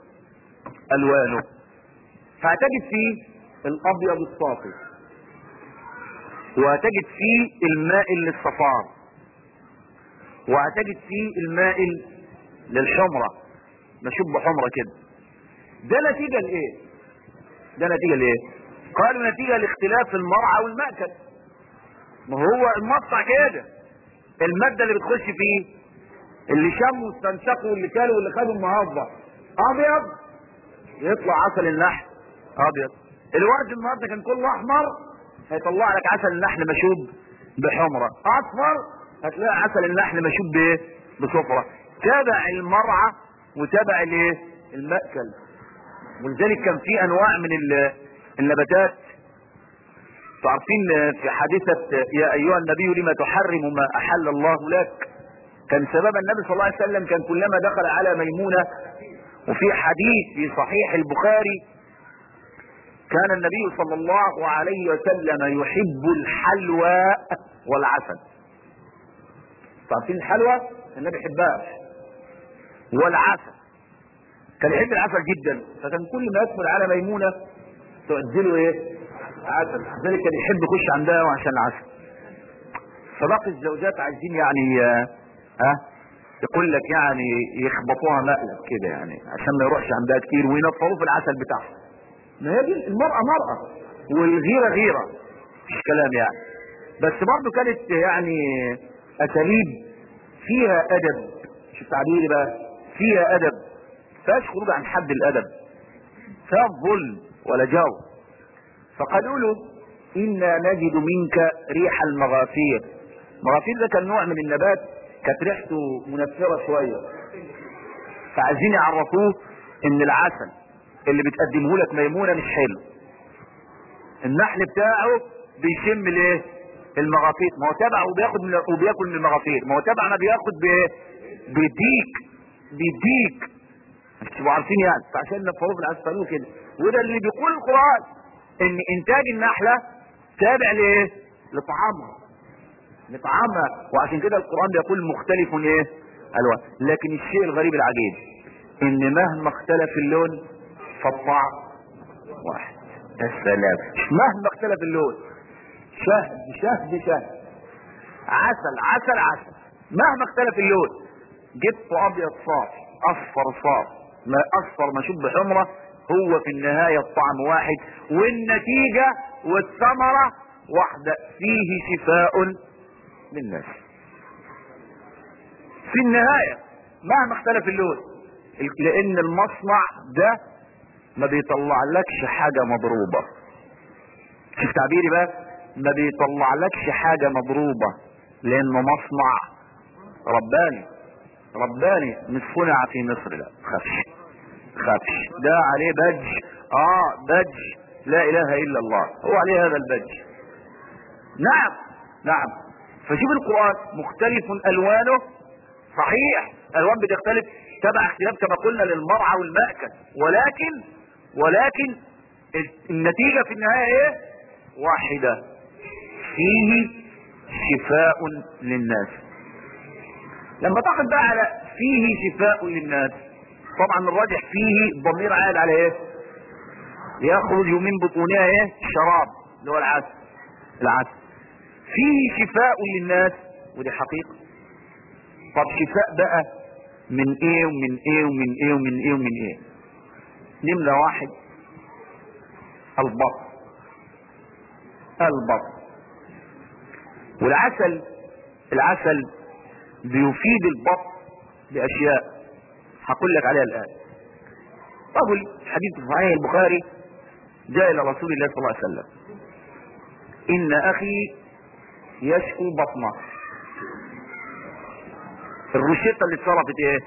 الوانه فهتجد فيه الابيض الصافي وهتجد فيه الماء للصفار وهتجد فيه المائل للحمرة مشوب بحمرة كده ده نتيجة لايه ده نتيجة لايه قالوا نتيجة لاختلاف المرعى والمأكل ما هو المقطع كده المادة اللي بتخش فيه اللي شموا واستنشقوا واللي كلوا واللي خدوا النهارده ابيض يطلع عسل النحل ابيض الورد النهارده كان كله احمر هيطلع لك عسل النحل مشوب بحمرة اصفر هتلاقي عسل النحل مشوب بايه بصفرة تابع المرعى وتابع الايه المأكل ولذلك كان في انواع من ال- النباتات تعرفين في حادثة يا ايها النبي لما تحرم ما احل الله لك كان سبب النبي صلى الله عليه وسلم كان كلما دخل على ميمونة وفي حديث في صحيح البخاري كان النبي صلى الله عليه وسلم يحب الحلوى والعسل تعرفين الحلوى النبي يحبها والعسل كان يحب العسل جدا فكان كل ما يدخل على ميمونة تعدله ايه عسل ذلك كان يحب يخش عندها عشان العسل فباقي الزوجات عايزين يعني ها آه يقول لك يعني يخبطوها مقلب كده يعني عشان ما يروحش عندها كتير وينطروه في العسل بتاعها ما هي دي المرأة مرأة والغيرة غيرة مش كلام يعني بس برضه كانت يعني اساليب فيها ادب شوف تعبيري بقى فيها ادب فيهاش خروج عن حد الادب فيها ظلم ولا جور فقالوا له انا نجد منك ريح المغافير المغافير ده كان نوع من النبات كانت ريحته منفرة شوية فعايزين يعرفوه ان العسل اللي بتقدمه لك ميمونة مش حلو النحل بتاعه بيشم الايه المغافير ما هو تبع وبياخد من وبياكل من المغافير ما هو تبع ما بياخد بايه بيديك بيديك مش تبقوا عارفين يعني فعشان نفروه في العسل قالوا كده وده اللي بيقول القرآن ان انتاج النحلة تابع لايه لطعامها لطعامها وعشان كده القرآن بيقول مختلف ايه الوان لكن الشيء الغريب العجيب ان مهما اختلف اللون فالطعم واحد السلام مهما اختلف اللون شهد شهد شهد عسل عسل عسل مهما اختلف اللون جبت ابيض صار اصفر صار ما اصفر ما شب حمرة هو في النهاية الطعم واحد والنتيجة والثمرة واحدة فيه شفاء للناس في النهاية مهما اختلف اللون لان المصنع ده ما بيطلع لكش حاجة مضروبة شوف تعبيري بقى ما بيطلع لكش حاجة مضروبة لانه مصنع رباني رباني مش صنع في مصر لا خافش خافش ده عليه بج اه بج لا اله الا الله هو عليه هذا البج نعم نعم فشوف القرآن مختلف الوانه صحيح الوان بتختلف تبع اختلاف كما قلنا للمرعى والمأكل ولكن ولكن النتيجة في النهاية ايه واحدة فيه شفاء للناس لما تاخد بقى على فيه شفاء للناس طبعا الراجح فيه ضمير عاد على ايه يخرج من بطونها ايه شراب اللي هو العسل العسل فيه شفاء للناس ودي حقيقة طب شفاء بقى من ايه ومن ايه ومن ايه ومن ايه ومن ايه نمرة واحد البطن البطن والعسل العسل بيفيد البطن باشياء هقول لك عليها الان رجل حديث في صحيح البخاري جاء الى رسول الله صلى الله عليه وسلم ان اخي يشكو بطنه الروشته اللي اتصرفت ايه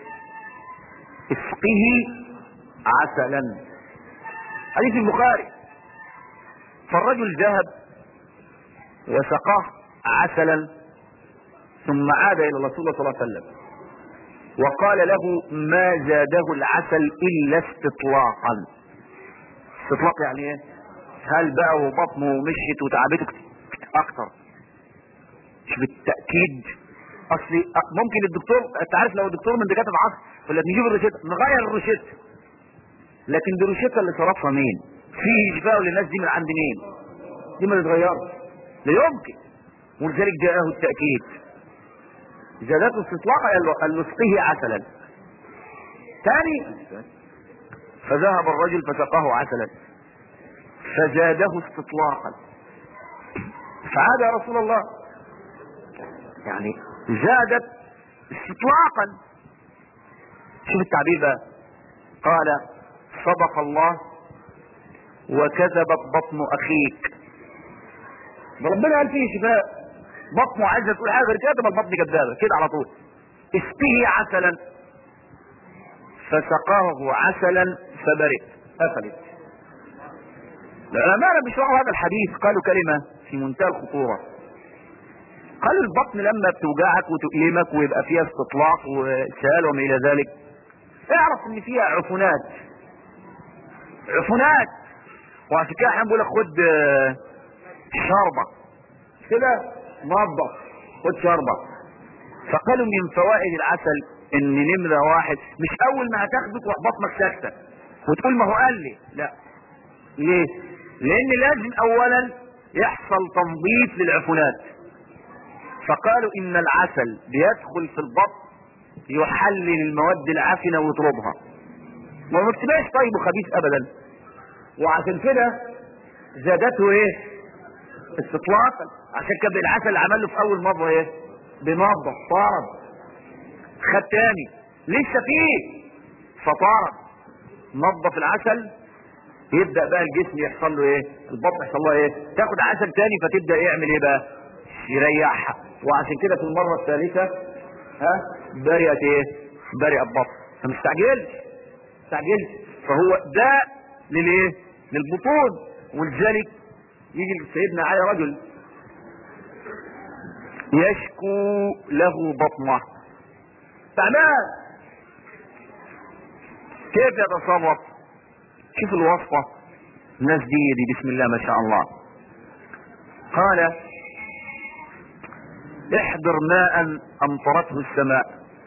اسقه عسلا حديث البخاري فالرجل ذهب وسقاه عسلا ثم عاد الى رسول الله صلى الله عليه وسلم وقال له ما زاده العسل الا استطلاقا استطلاق يعني ايه هل بقى وبطنه مشيت وتعبته اكتر مش بالتاكيد اصل ممكن الدكتور انت عارف لو الدكتور من دكاتره العصر ولا نجيب الروشته نغير الروشته لكن دي الروشته اللي صرفها مين فيه شفاء للناس دي من عند مين دي ما تتغيرش لا يمكن ولذلك جاءه التاكيد زادته استطلاقا قال له قال له اسقه عسلا ثاني فذهب الرجل فسقاه عسلا فزاده استطلاقا فعاد يا رسول الله يعني زادت استطلاقا شوف التعبير بقى قال صدق الله وكذبت بطن اخيك ده ربنا قال فيه شفاء بطنه عايزه تقول حاجه غير كده تبقى البطن كدابه كده على طول اسقه عسلا فسقاه عسلا فبرئ قفلت العلماء لما بيشرحوا هذا الحديث قالوا كلمه في منتهى الخطوره قالوا البطن لما بتوجعك وتؤلمك ويبقى فيها استطلاق وسهال وما الى ذلك اعرف ان فيها عفونات عفونات وعشان كده احيانا بيقول لك خد آه، شربه كده نظف خد شربه فقالوا من فوائد العسل ان نمرة واحد مش اول ما هتاخده تروح بطنك ساكتة وتقول ما هو قال لي لا ليه لان لازم اولا يحصل تنظيف للعفونات فقالوا ان العسل بيدخل في البطن يحلل المواد العفنة ويطردها ما بتبقاش طيب وخبيث ابدا وعشان كده زادته ايه استطلاقا عشان كده العسل اللي عمل له في اول مره ايه بنظف طارد خد تاني لسه فيه فطارد نظف العسل يبدا بقى الجسم يحصل له ايه البطن يحصل له ايه تاخد عسل تاني فتبدا يعمل ايه بقى يريحها وعشان كده في المره الثالثه ها برئت ايه برئ البطن فمستعجلش مستعجلش فهو ده للايه للبطون ولذلك يجي سيدنا علي رجل يشكو له بطنه تعبان كيف يتصرف شوف الوصفة الناس دي دي بسم الله ما شاء الله قال احضر ماء امطرته السماء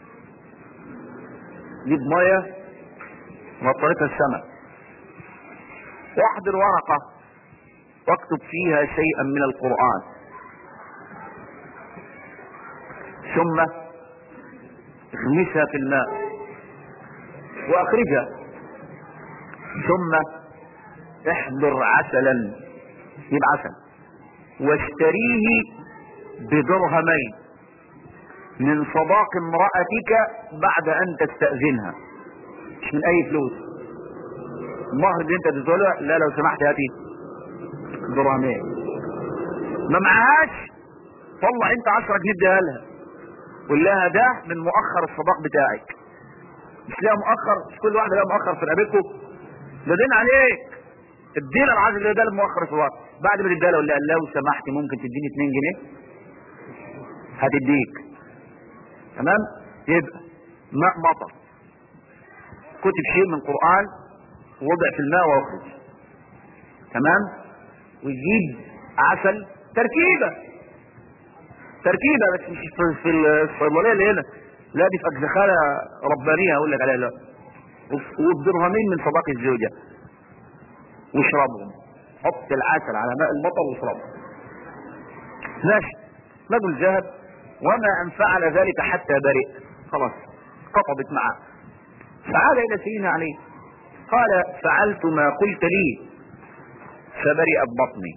جيب مية مطرتها السماء واحضر ورقة واكتب فيها شيئا من القرآن ثم اغمسها في الماء واخرجها ثم احضر عسلا جيب عسل واشتريه بدرهمين من صداق امرأتك بعد ان تستأذنها مش من اي فلوس المهر اللي انت تدوله لا لو سمحت هاتي درهمين ما معهاش طلع انت 10 جنيه اديها لها قول لها ده من مؤخر الصداق بتاعك مش لها مؤخر مش كل واحده لها مؤخر في رقبتكم ده دين عليك ادينا العزل اللي ده المؤخر الصداق بعد ما تديها له لو سمحت ممكن تديني 2 جنيه هتديك تمام يبقى ماء مطر كتب شيء من القرآن ووضع في الماء واخرج تمام ويجيب عسل تركيبه تركيبه بس مش في, في الصيدليه اللي هنا لا دي في اجزخانه ربانيه اقول لك عليها لا وبدرهمين من صداق الزوجه واشربهم حط العسل على ماء المطر واشربه ماشي رجل ذهب وما ان فعل ذلك حتى برئ خلاص قطبت معه فعاد الى سيدنا علي قال فعلت ما قلت لي فبرئت بطني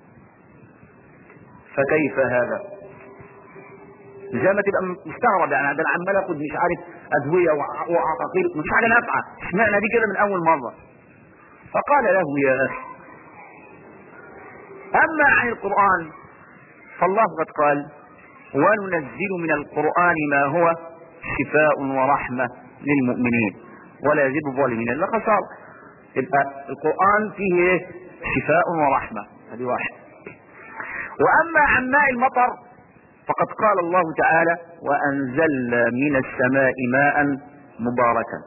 فكيف هذا زي ما تبقى مستغرب يعني ده انا عمال اخد مش عارف ادويه وعقاقير مش حاجه نافعه اشمعنى دي كده من اول مره فقال له يا اخي اما عن القران فالله قد قال وننزل من القران ما هو شفاء ورحمه للمؤمنين ولا يزيد الظالمين الا خساره يبقى القران فيه ايه شفاء ورحمه هذه واحد واما عن ماء المطر فقد قال الله تعالى وانزلنا من السماء ماء مباركا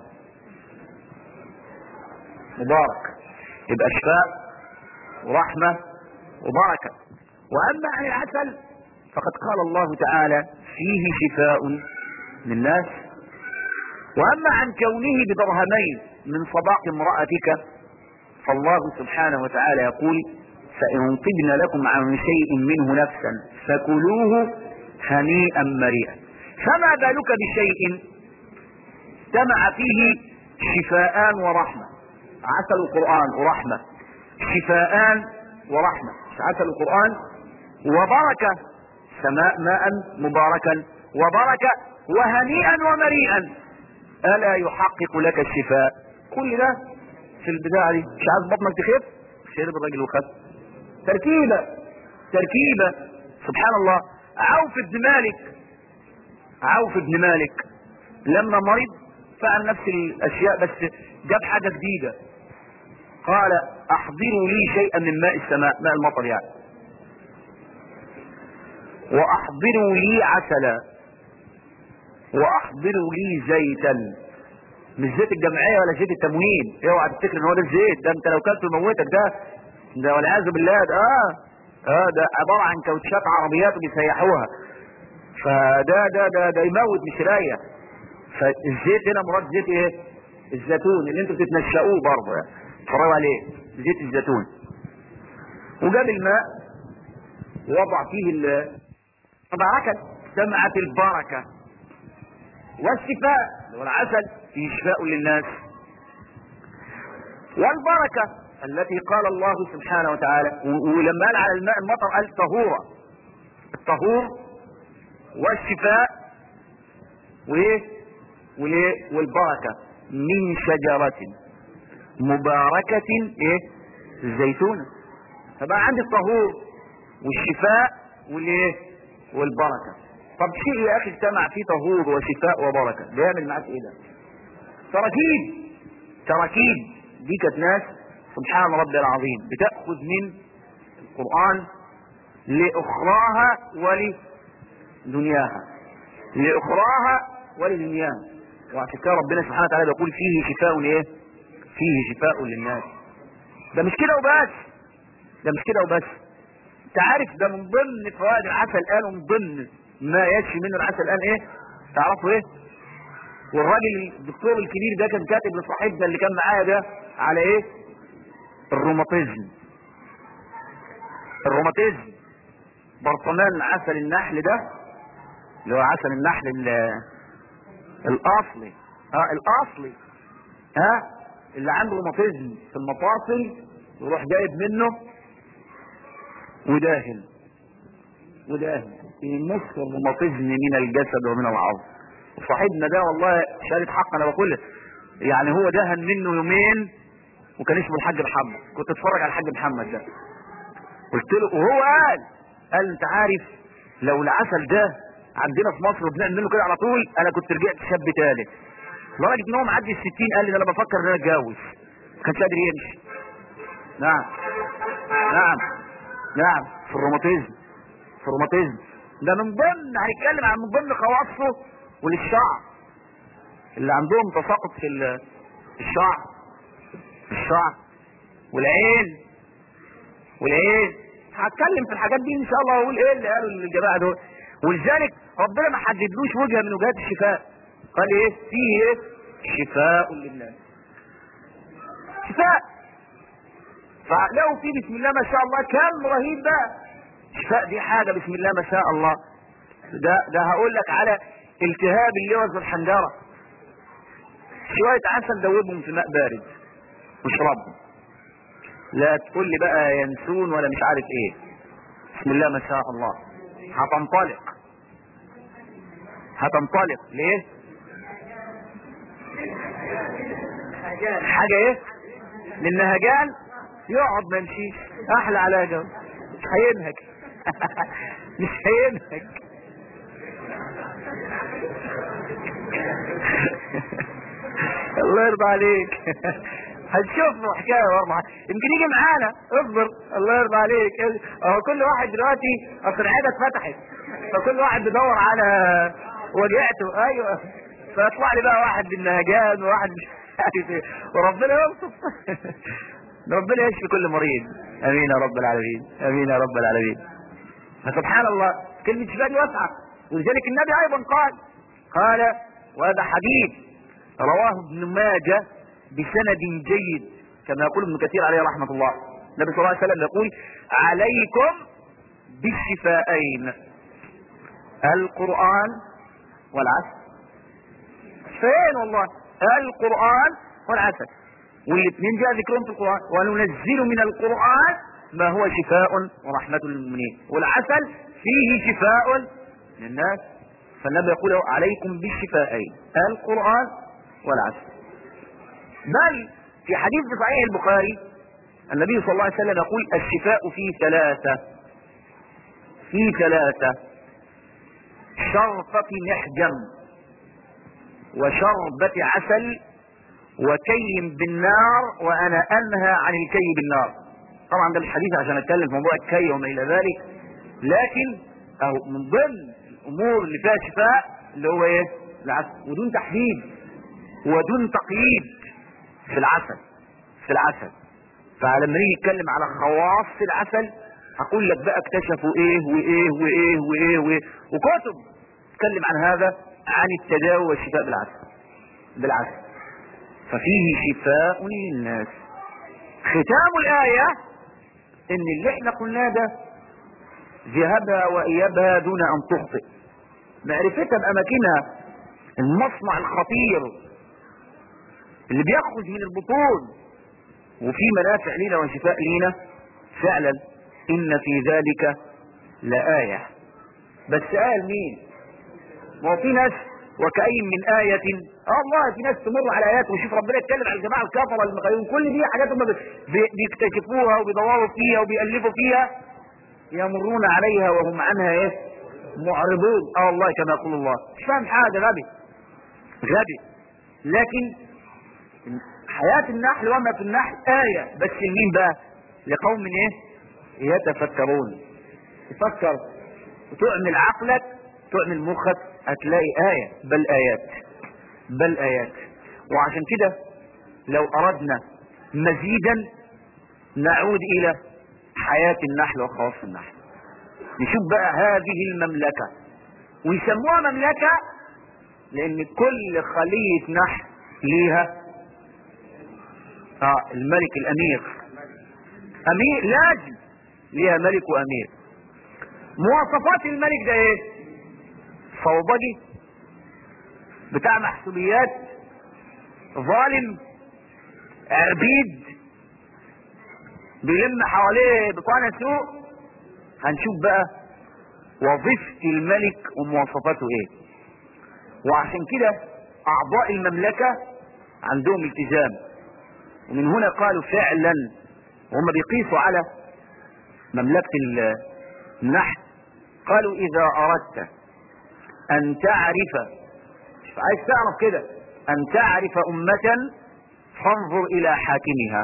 مبارك يبقى شفاء ورحمة وبركة واما عن العسل فقد قال الله تعالى فيه شفاء للناس واما عن كونه بدرهمين من صداق امرأتك فالله سبحانه وتعالى يقول فإن طبن لكم عن شيء منه نفسا فكلوه هنيئا مريئا فما بالك بشيء جمع فيه شفاءان ورحمة عسل القرآن ورحمة شفاءان ورحمة عسل القرآن وبركة سماء ماء مباركا وبركة وهنيئا ومريئا ألا يحقق لك الشفاء كل ده في البداية دي مش عايز بطنك تخف شرب الراجل وخف تركيبة تركيبة سبحان الله عوف بن مالك عوف بن مالك لما مرض فعل نفس الاشياء بس جاب حاجة جديدة قال احضروا لي شيئا من ماء السماء ماء المطر يعني واحضروا لي عسلا واحضروا لي زيتا مش زيت الجمعية ولا زيت التموين اوعى تفتكر ان هو ده الزيت ده انت لو كلته يموتك ده ده والعياذ بالله ده اه اه ده عبارة عن كاوتشات عربيات بيسيحوها فده ده ده ده يموت مش رايح فالزيت هنا مراد زيت ايه الزيتون اللي انتوا بتتنشأوه برضه يعني اتفرجوا عليه زيت الزيتون وجاب الماء ووضع فيه البركة سمعت البركة والشفاء اللي هو العسل فيه شفاء للناس والبركة التي قال الله سبحانه وتعالى ولما قال على الماء المطر قال طهورة الطهور والشفاء وايه والايه والبركة من شجرة مباركة ايه الزيتونة فبقى عندي الطهور والشفاء والايه والبركة طب شيء يا اخي اجتمع فيه طهور وشفاء وبركة بيعمل معاك ايه ده تراكيب تراكيب دي كانت ناس سبحان ربي العظيم بتأخذ من القرآن لأخراها ولدنياها لأخراها ولدنياها وعشان كده ربنا سبحانه وتعالى بيقول فيه شفاء ايه فيه شفاء للناس ده مش كده وبس ده مش كده وبس انت عارف ده من ضمن فوائد العسل قال ومن ضمن ما يكفي منه العسل قال ايه تعرفوا ايه والراجل الدكتور الكبير ده كان كاتب لصاحبنا اللي كان معايا ده على ايه الروماتيزم الروماتيزم برطمان عسل النحل ده اللي هو عسل النحل الاصلي اه الاصلي ها آه اللي عنده روماتيزم في المفاصل يروح جايب منه وداهن وداهن يمس الروماتيزم من الجسد ومن العظم وصاحبنا ده والله شهادة حق انا بقول يعني هو دهن منه يومين وكان اسمه الحاج محمد كنت اتفرج على الحاج محمد ده قلت له وهو قال قال انت عارف لو العسل ده عندنا في مصر وبنعمل منه كده على طول انا كنت رجعت شاب تاني لدرجه ان هو معدي ال 60 قال لي ده انا بفكر ان انا اتجوز ما كانش قادر يمشي نعم نعم نعم في الروماتيزم في الروماتيزم ده من ضمن هنتكلم عن من ضمن خواصه وللشعر اللي عندهم تساقط في الشعر الشعر والعين والعين هتكلم في الحاجات دي ان شاء الله واقول ايه اللي قالوا الجماعه دول ولذلك ربنا ما حددلوش وجهه من وجهات الشفاء قال ايه فيه ايه شفاء للناس شفاء فلو في بسم الله ما شاء الله كم رهيب بقى شفاء دي حاجه بسم الله ما شاء الله ده ده هقول لك على التهاب اللوز والحنجره شويه عسل دوبهم في ماء بارد واشربهم لا تقول لي بقى ينسون ولا مش عارف ايه بسم الله ما شاء الله هتنطلق هتنطلق ليه حاجة ايه للنهجان يقعد ما يمشيش احلى علاجه مش هينهج مش هينهج الله يرضى عليك هتشوف له حكايه والله يمكن يجي معانا اصبر الله يرضى عليك اهو كل واحد دلوقتي اصل العياده اتفتحت فكل واحد بيدور على وجعته ايوه فيطلع لي بقى واحد بالنهجان وواحد مش عارف ايه وربنا يلطف ربنا يشفي كل مريض امين يا رب العالمين امين يا رب العالمين فسبحان الله كلمه شفاء دي واسعه ولذلك النبي ايضا قال قال وهذا حديث رواه ابن ماجه بسند جيد كما يقول ابن كثير عليه رحمة الله النبي صلى الله عليه وسلم يقول عليكم بالشفاءين القرآن والعسل فين والله القرآن والعسل والاثنين جاء ذكرهم في القرآن وننزل من القرآن ما هو شفاء ورحمة للمؤمنين والعسل فيه شفاء للناس فالنبي يقول عليكم بالشفاءين القرآن والعسل بل في حديث في صحيح البخاري النبي صلى الله عليه وسلم يقول الشفاء في ثلاثة في ثلاثة شرفة محجم وشربة عسل وكي بالنار وانا انهى عن الكي بالنار طبعا ده مش حديث عشان اتكلم في موضوع الكي وما الى ذلك لكن اهو من ضمن الامور اللي فيها شفاء اللي هو ايه العسل ودون تحديد ودون تقييد في العسل في العسل فلما نيجي نتكلم على خواص العسل هقول لك بقى اكتشفوا ايه وايه وايه وايه وايه وكتب تتكلم عن هذا عن التداوي والشفاء بالعسل بالعسل ففيه شفاء للناس ختام الآية ان اللي احنا قلناه ده ذهبها وإيابها دون أن تخطئ معرفتها بأماكنها المصنع الخطير اللي بيخرج من البطون وفي منافع لينا وشفاء لينا فعلا إن في ذلك لآية بس آية مين ما هو في ناس وكأي من آية اه والله في ناس تمر على آيات وشوف ربنا يتكلم على الجماعة الكفرة المغيرون كل دي حاجات هم بيكتشفوها وبيدوروا فيها وبيألفوا فيها يمرون عليها وهم عنها ايه معرضون اه والله كما يقول الله مش فاهم حاجة غبي غبي لكن حياة النحل وما في النحل آية بس لمين بقى لقوم ايه يتفكرون تفكر وتعمل عقلك تعمل مخك هتلاقي آية بل آيات بل آيات وعشان كده لو أردنا مزيدا نعود إلى حياة النحل وخواص النحل نشوف بقى هذه المملكة ويسموها مملكة لأن كل خلية نحل ليها آه الملك الأمير أمير لازم ليها ملك وأمير مواصفات الملك ده ايه فوضجي بتاع محسوبيات ظالم عبيد بيلم حواليه بطانة سوء هنشوف بقى وظيفة الملك ومواصفاته ايه وعشان كده اعضاء المملكة عندهم التزام ومن هنا قالوا فعلا وهم بيقيسوا على مملكة النحل قالوا اذا اردت ان تعرف مش عايز تعرف كده ان تعرف امة فانظر الى حاكمها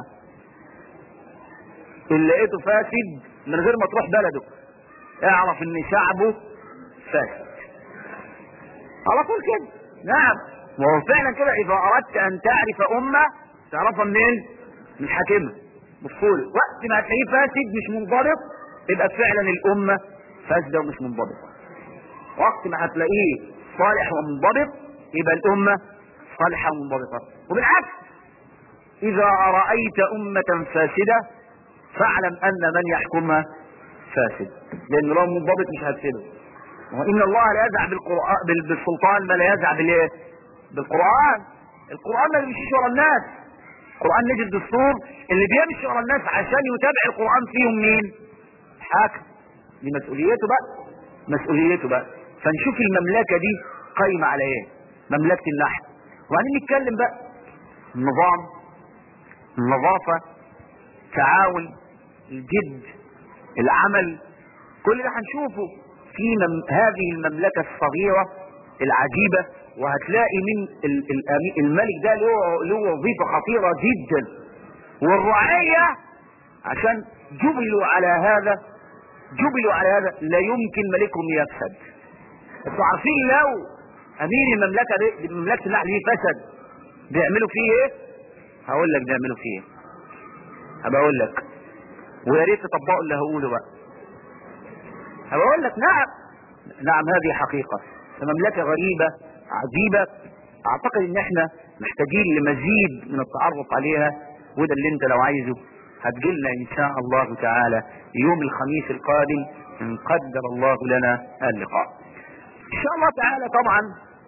اللي لقيته فاسد من غير ما تروح بلده اعرف ان شعبه فاسد على طول كده نعم وهو فعلا كده اذا اردت ان تعرف امة تعرفها منين من حاكمها بصول وقت ما هتلاقيه فاسد مش منضبط يبقى فعلا الامة فاسدة ومش منضبطة وقت ما هتلاقيه صالح ومنضبط يبقى الامة صالحة ومنضبطة وبالعكس اذا رأيت امة فاسدة فاعلم ان من يحكمها فاسد لان لو منضبط مش هتفيده وان الله لا يزع بالقرآن بالسلطان ما لا يزع بالايه بالقرآن القرآن ما بيمشيش ورا الناس القرآن نجد الدستور اللي بيمشي ورا الناس عشان يتابع القرآن فيهم مين حاكم دي مسؤوليته بقى مسؤوليته بقى فنشوف المملكة دي قايمة على ايه مملكة النحل وبعدين نتكلم بقى النظام النظافة تعاون الجد العمل كل ده هنشوفه في مم... هذه المملكة الصغيرة العجيبة وهتلاقي من الملك ده له له وظيفة خطيرة جدا والرعية عشان جبلوا على هذا جبلوا على هذا لا يمكن ملكهم يفسد انتوا عارفين لو امير المملكة دي مملكة النحل دي فسد بيعملوا فيه ايه هقول لك بيعملوا فيه ايه هبقى اقول لك ويا ريت تطبقوا اللي هقوله بقى هبقى اقول لك نعم نعم هذه حقيقة مملكة غريبة عجيبة اعتقد ان احنا محتاجين لمزيد من التعرف عليها وده اللي انت لو عايزه هتجيلنا ان شاء الله تعالى يوم الخميس القادم ان قدر الله لنا اللقاء ان شاء الله تعالى طبعا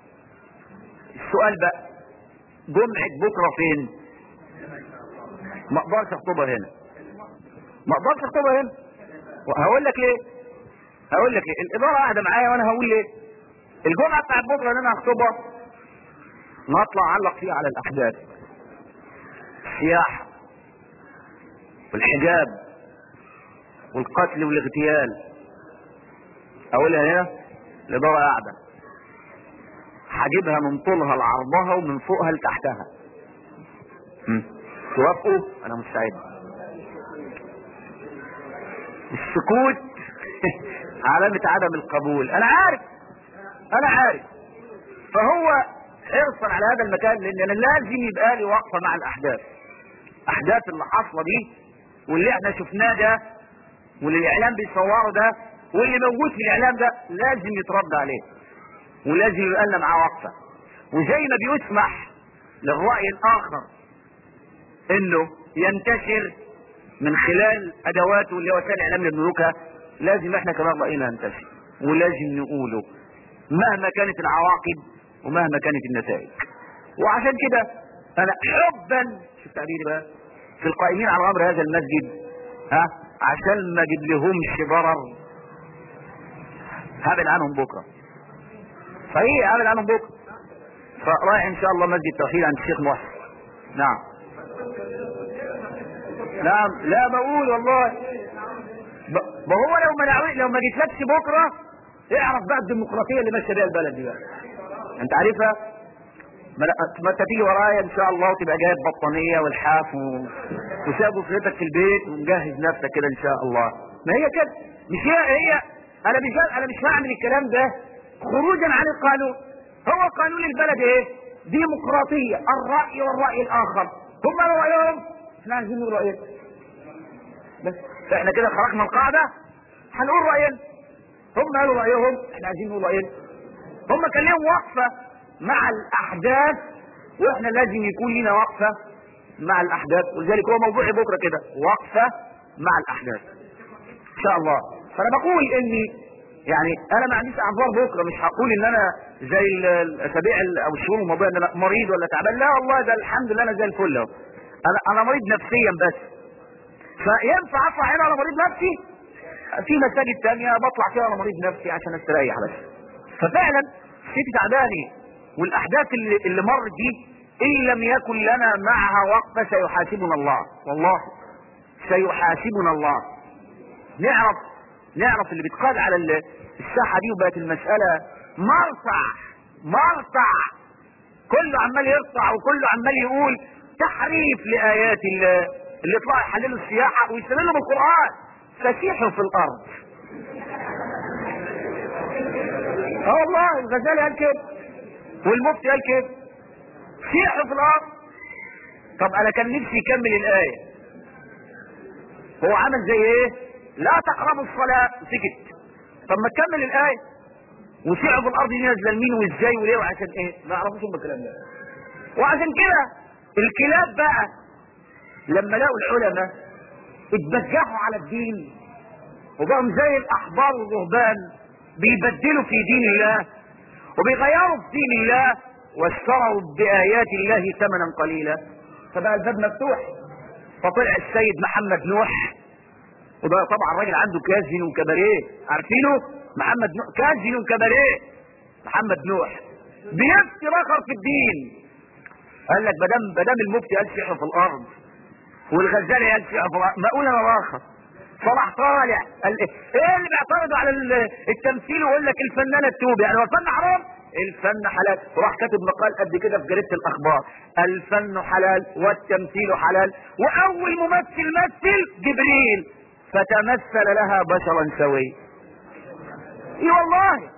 السؤال بقى جمعة بكرة فين ما اقدرش اخطبها هنا ما اقدرش اخطبها هنا هقول لك ليه هقول لك ليه الاداره قاعده معايا وانا هقول ليه الجمعه بتاعت بكره اللي انا هخطبها نطلع اعلق فيها على الاحداث السياحه والحجاب والقتل والاغتيال اقولها هنا الاداره قاعده هجيبها من طولها لعرضها ومن فوقها لتحتها م. توافقوا انا مستعد السكوت علامة عدم القبول انا عارف انا عارف فهو حرصا على هذا المكان لان انا لازم يبقى لي وقفة مع الاحداث احداث اللي حاصلة دي واللي احنا شفناه ده واللي الاعلام بيصوره ده واللي موجود في الاعلام ده لازم يترد عليه ولازم يبقى لنا معاه وقفة وزي ما بيسمح للرأي الاخر انه ينتشر من خلال ادواته اللي هو وسائل الاعلام اللي بنملكها لازم احنا كمان راينا ينتشر ولازم نقوله مهما كانت العواقب ومهما كانت النتائج وعشان كده انا حبا شوف تعبيري بقى في القائمين على امر هذا المسجد ها عشان ما اجيب لهمش ضرر هبعد عنهم بكره صحيح هبعد عنهم بكره فرايح ان شاء الله مسجد توحيد عند الشيخ محسن نعم نعم لا بقول والله ما هو لو منعوي لو ما جيتلكش بكره اعرف بقى الديمقراطيه اللي ماشيه بيها البلد دي بقى انت عارفها ما انت تيجي ورايا ان شاء الله وتبقى جايب بطانيه والحاف و... وساب اسرتك في البيت ومجهز نفسك كده ان شاء الله ما هي كده مش هي هي انا مش انا مش هعمل الكلام ده خروجا عن القانون هو قانون البلد ايه ديمقراطيه الراي والراي الاخر هم قالوا رايهم احنا عايزين نقول راينا بس احنا كده خرجنا القاعده هنقول راينا هم قالوا رايهم احنا عايزين نقول راينا هم كان لهم وقفه مع الاحداث واحنا لازم يكون لنا وقفه مع الاحداث ولذلك هو موضوعي بكره كده وقفه مع الاحداث ان شاء الله فانا بقول اني يعني انا ما عنديش اعذار بكره مش هقول ان انا زي الاسابيع او الشهور الماضيه ان انا مريض ولا تعبان لا والله ده الحمد لله انا زي الفل اهو انا انا مريض نفسيا بس فينفع اطلع هنا على مريض نفسي في مساجد تانية بطلع فيها على مريض نفسي عشان استريح بس ففعلا ستي تعباني والاحداث اللي, اللي مرت دي ان لم يكن لنا معها وقفه سيحاسبنا الله والله سيحاسبنا الله نعرف نعرف اللي بيتقال على الساحه دي وبقت المساله مرصع مرصع كله عمال يرصع وكله عمال يقول تحريف لايات الله اللي يطلعوا يحللوا السياحه ويستدلوا بالقران فسيحوا في الارض اه والله الغزالي قال كده والمفتي قال كده سيحوا في الارض طب انا كان نفسي يكمل الايه هو عمل زي ايه لا تقربوا الصلاه سكت طب ما تكمل الايه وسيحوا في الارض دي نازله لمين وازاي وليه وعشان ايه ما يعرفوش هم الكلام ده وعشان كده الكلاب بقى لما لقوا العلماء اتبجحوا على الدين وبقوا زي الاحبار والرهبان بيبدلوا في دين الله وبيغيروا في دين الله واشتروا بآيات الله ثمنا قليلا فبقى الباب مفتوح فطلع السيد محمد نوح وده طبعا راجل عنده كازين وكباريه عارفينه محمد نوح كازين وكباريه محمد نوح بيفتي رخر في الدين قال لك بدم بدم المفتي قال سحر في الارض والغزالي قال سحر في الارض ما اقول انا راخر صلاح طالع قال ايه اللي بيعترضوا على التمثيل ويقول لك الفنانه التوب يعني هو الفن حرام الفن حلال وراح كاتب مقال قد كده في جريده الاخبار الفن حلال والتمثيل حلال واول ممثل مثل جبريل فتمثل لها بشرا سويا اي والله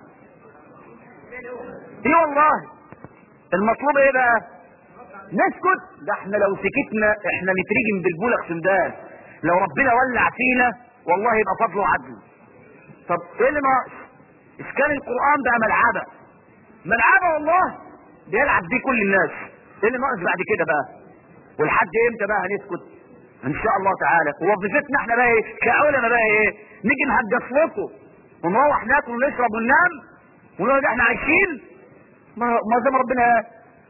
اي والله المطلوب ايه بقى نسكت ده احنا لو سكتنا احنا نترجم بالبولق سندان لو ربنا ولع فينا والله يبقى فضله عدل طب ايه اللي ناقص اذا كان القران بقى ملعبه ملعبه والله بيلعب بيه كل الناس ايه اللي ناقص بعد كده بقى ولحد امتى بقى هنسكت ان شاء الله تعالى ووظيفتنا احنا بقى ايه كعلماء بقى ايه نيجي نهجس لكم ونروح ناكل ونشرب وننام ونقول احنا عايشين ما ما زي ما ربنا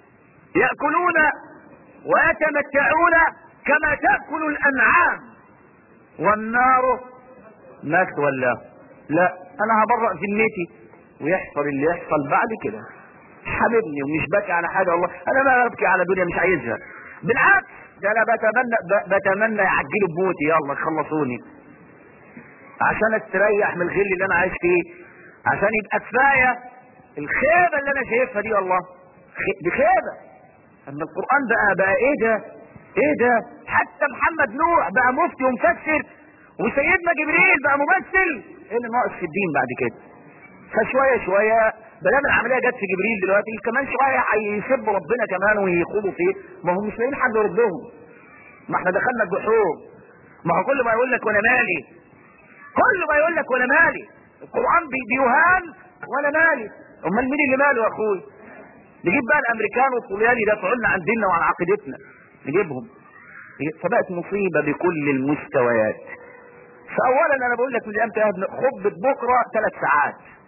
يأكلون ويتمتعون كما تأكل الأنعام والنار مثوى له لا أنا هبرأ ذمتي ويحصل اللي يحصل بعد كده حبيبني ومش بكي على حاجة والله أنا ما ببكي على دنيا مش عايزها بالعكس ده أنا بتمنى ب- بتمنى يعجلوا بموتي يلا خلصوني عشان استريح من الغل اللي انا عايش فيه عشان يبقى كفايه الخيبه اللي انا شايفها دي والله خ- دي خيبه اما القران بقى بقى ايه ده ايه ده حتى محمد نوح بقى مفتي ومفسر وسيدنا جبريل بقى ممثل ايه اللي ناقص في الدين بعد كده فشويه شويه بلام العمليه جت في جبريل دلوقتي كمان شويه هيسبوا ربنا كمان ويخوضوا فيه ما هم مش لاقيين حد يردهم ما احنا دخلنا الجحور ما هو كل ما يقول لك وانا مالي كل ما يقول لك وانا مالي القران بي- بيهان وانا مالي امال مين اللي ماله يا اخوي نجيب بقى الامريكان والطليان يدافعوا لنا عن ديننا وعن عقيدتنا نجيبهم فبقت مصيبه بكل المستويات فاولا انا بقول لك من الامتى يا ابن خطبه بكره ثلاث ساعات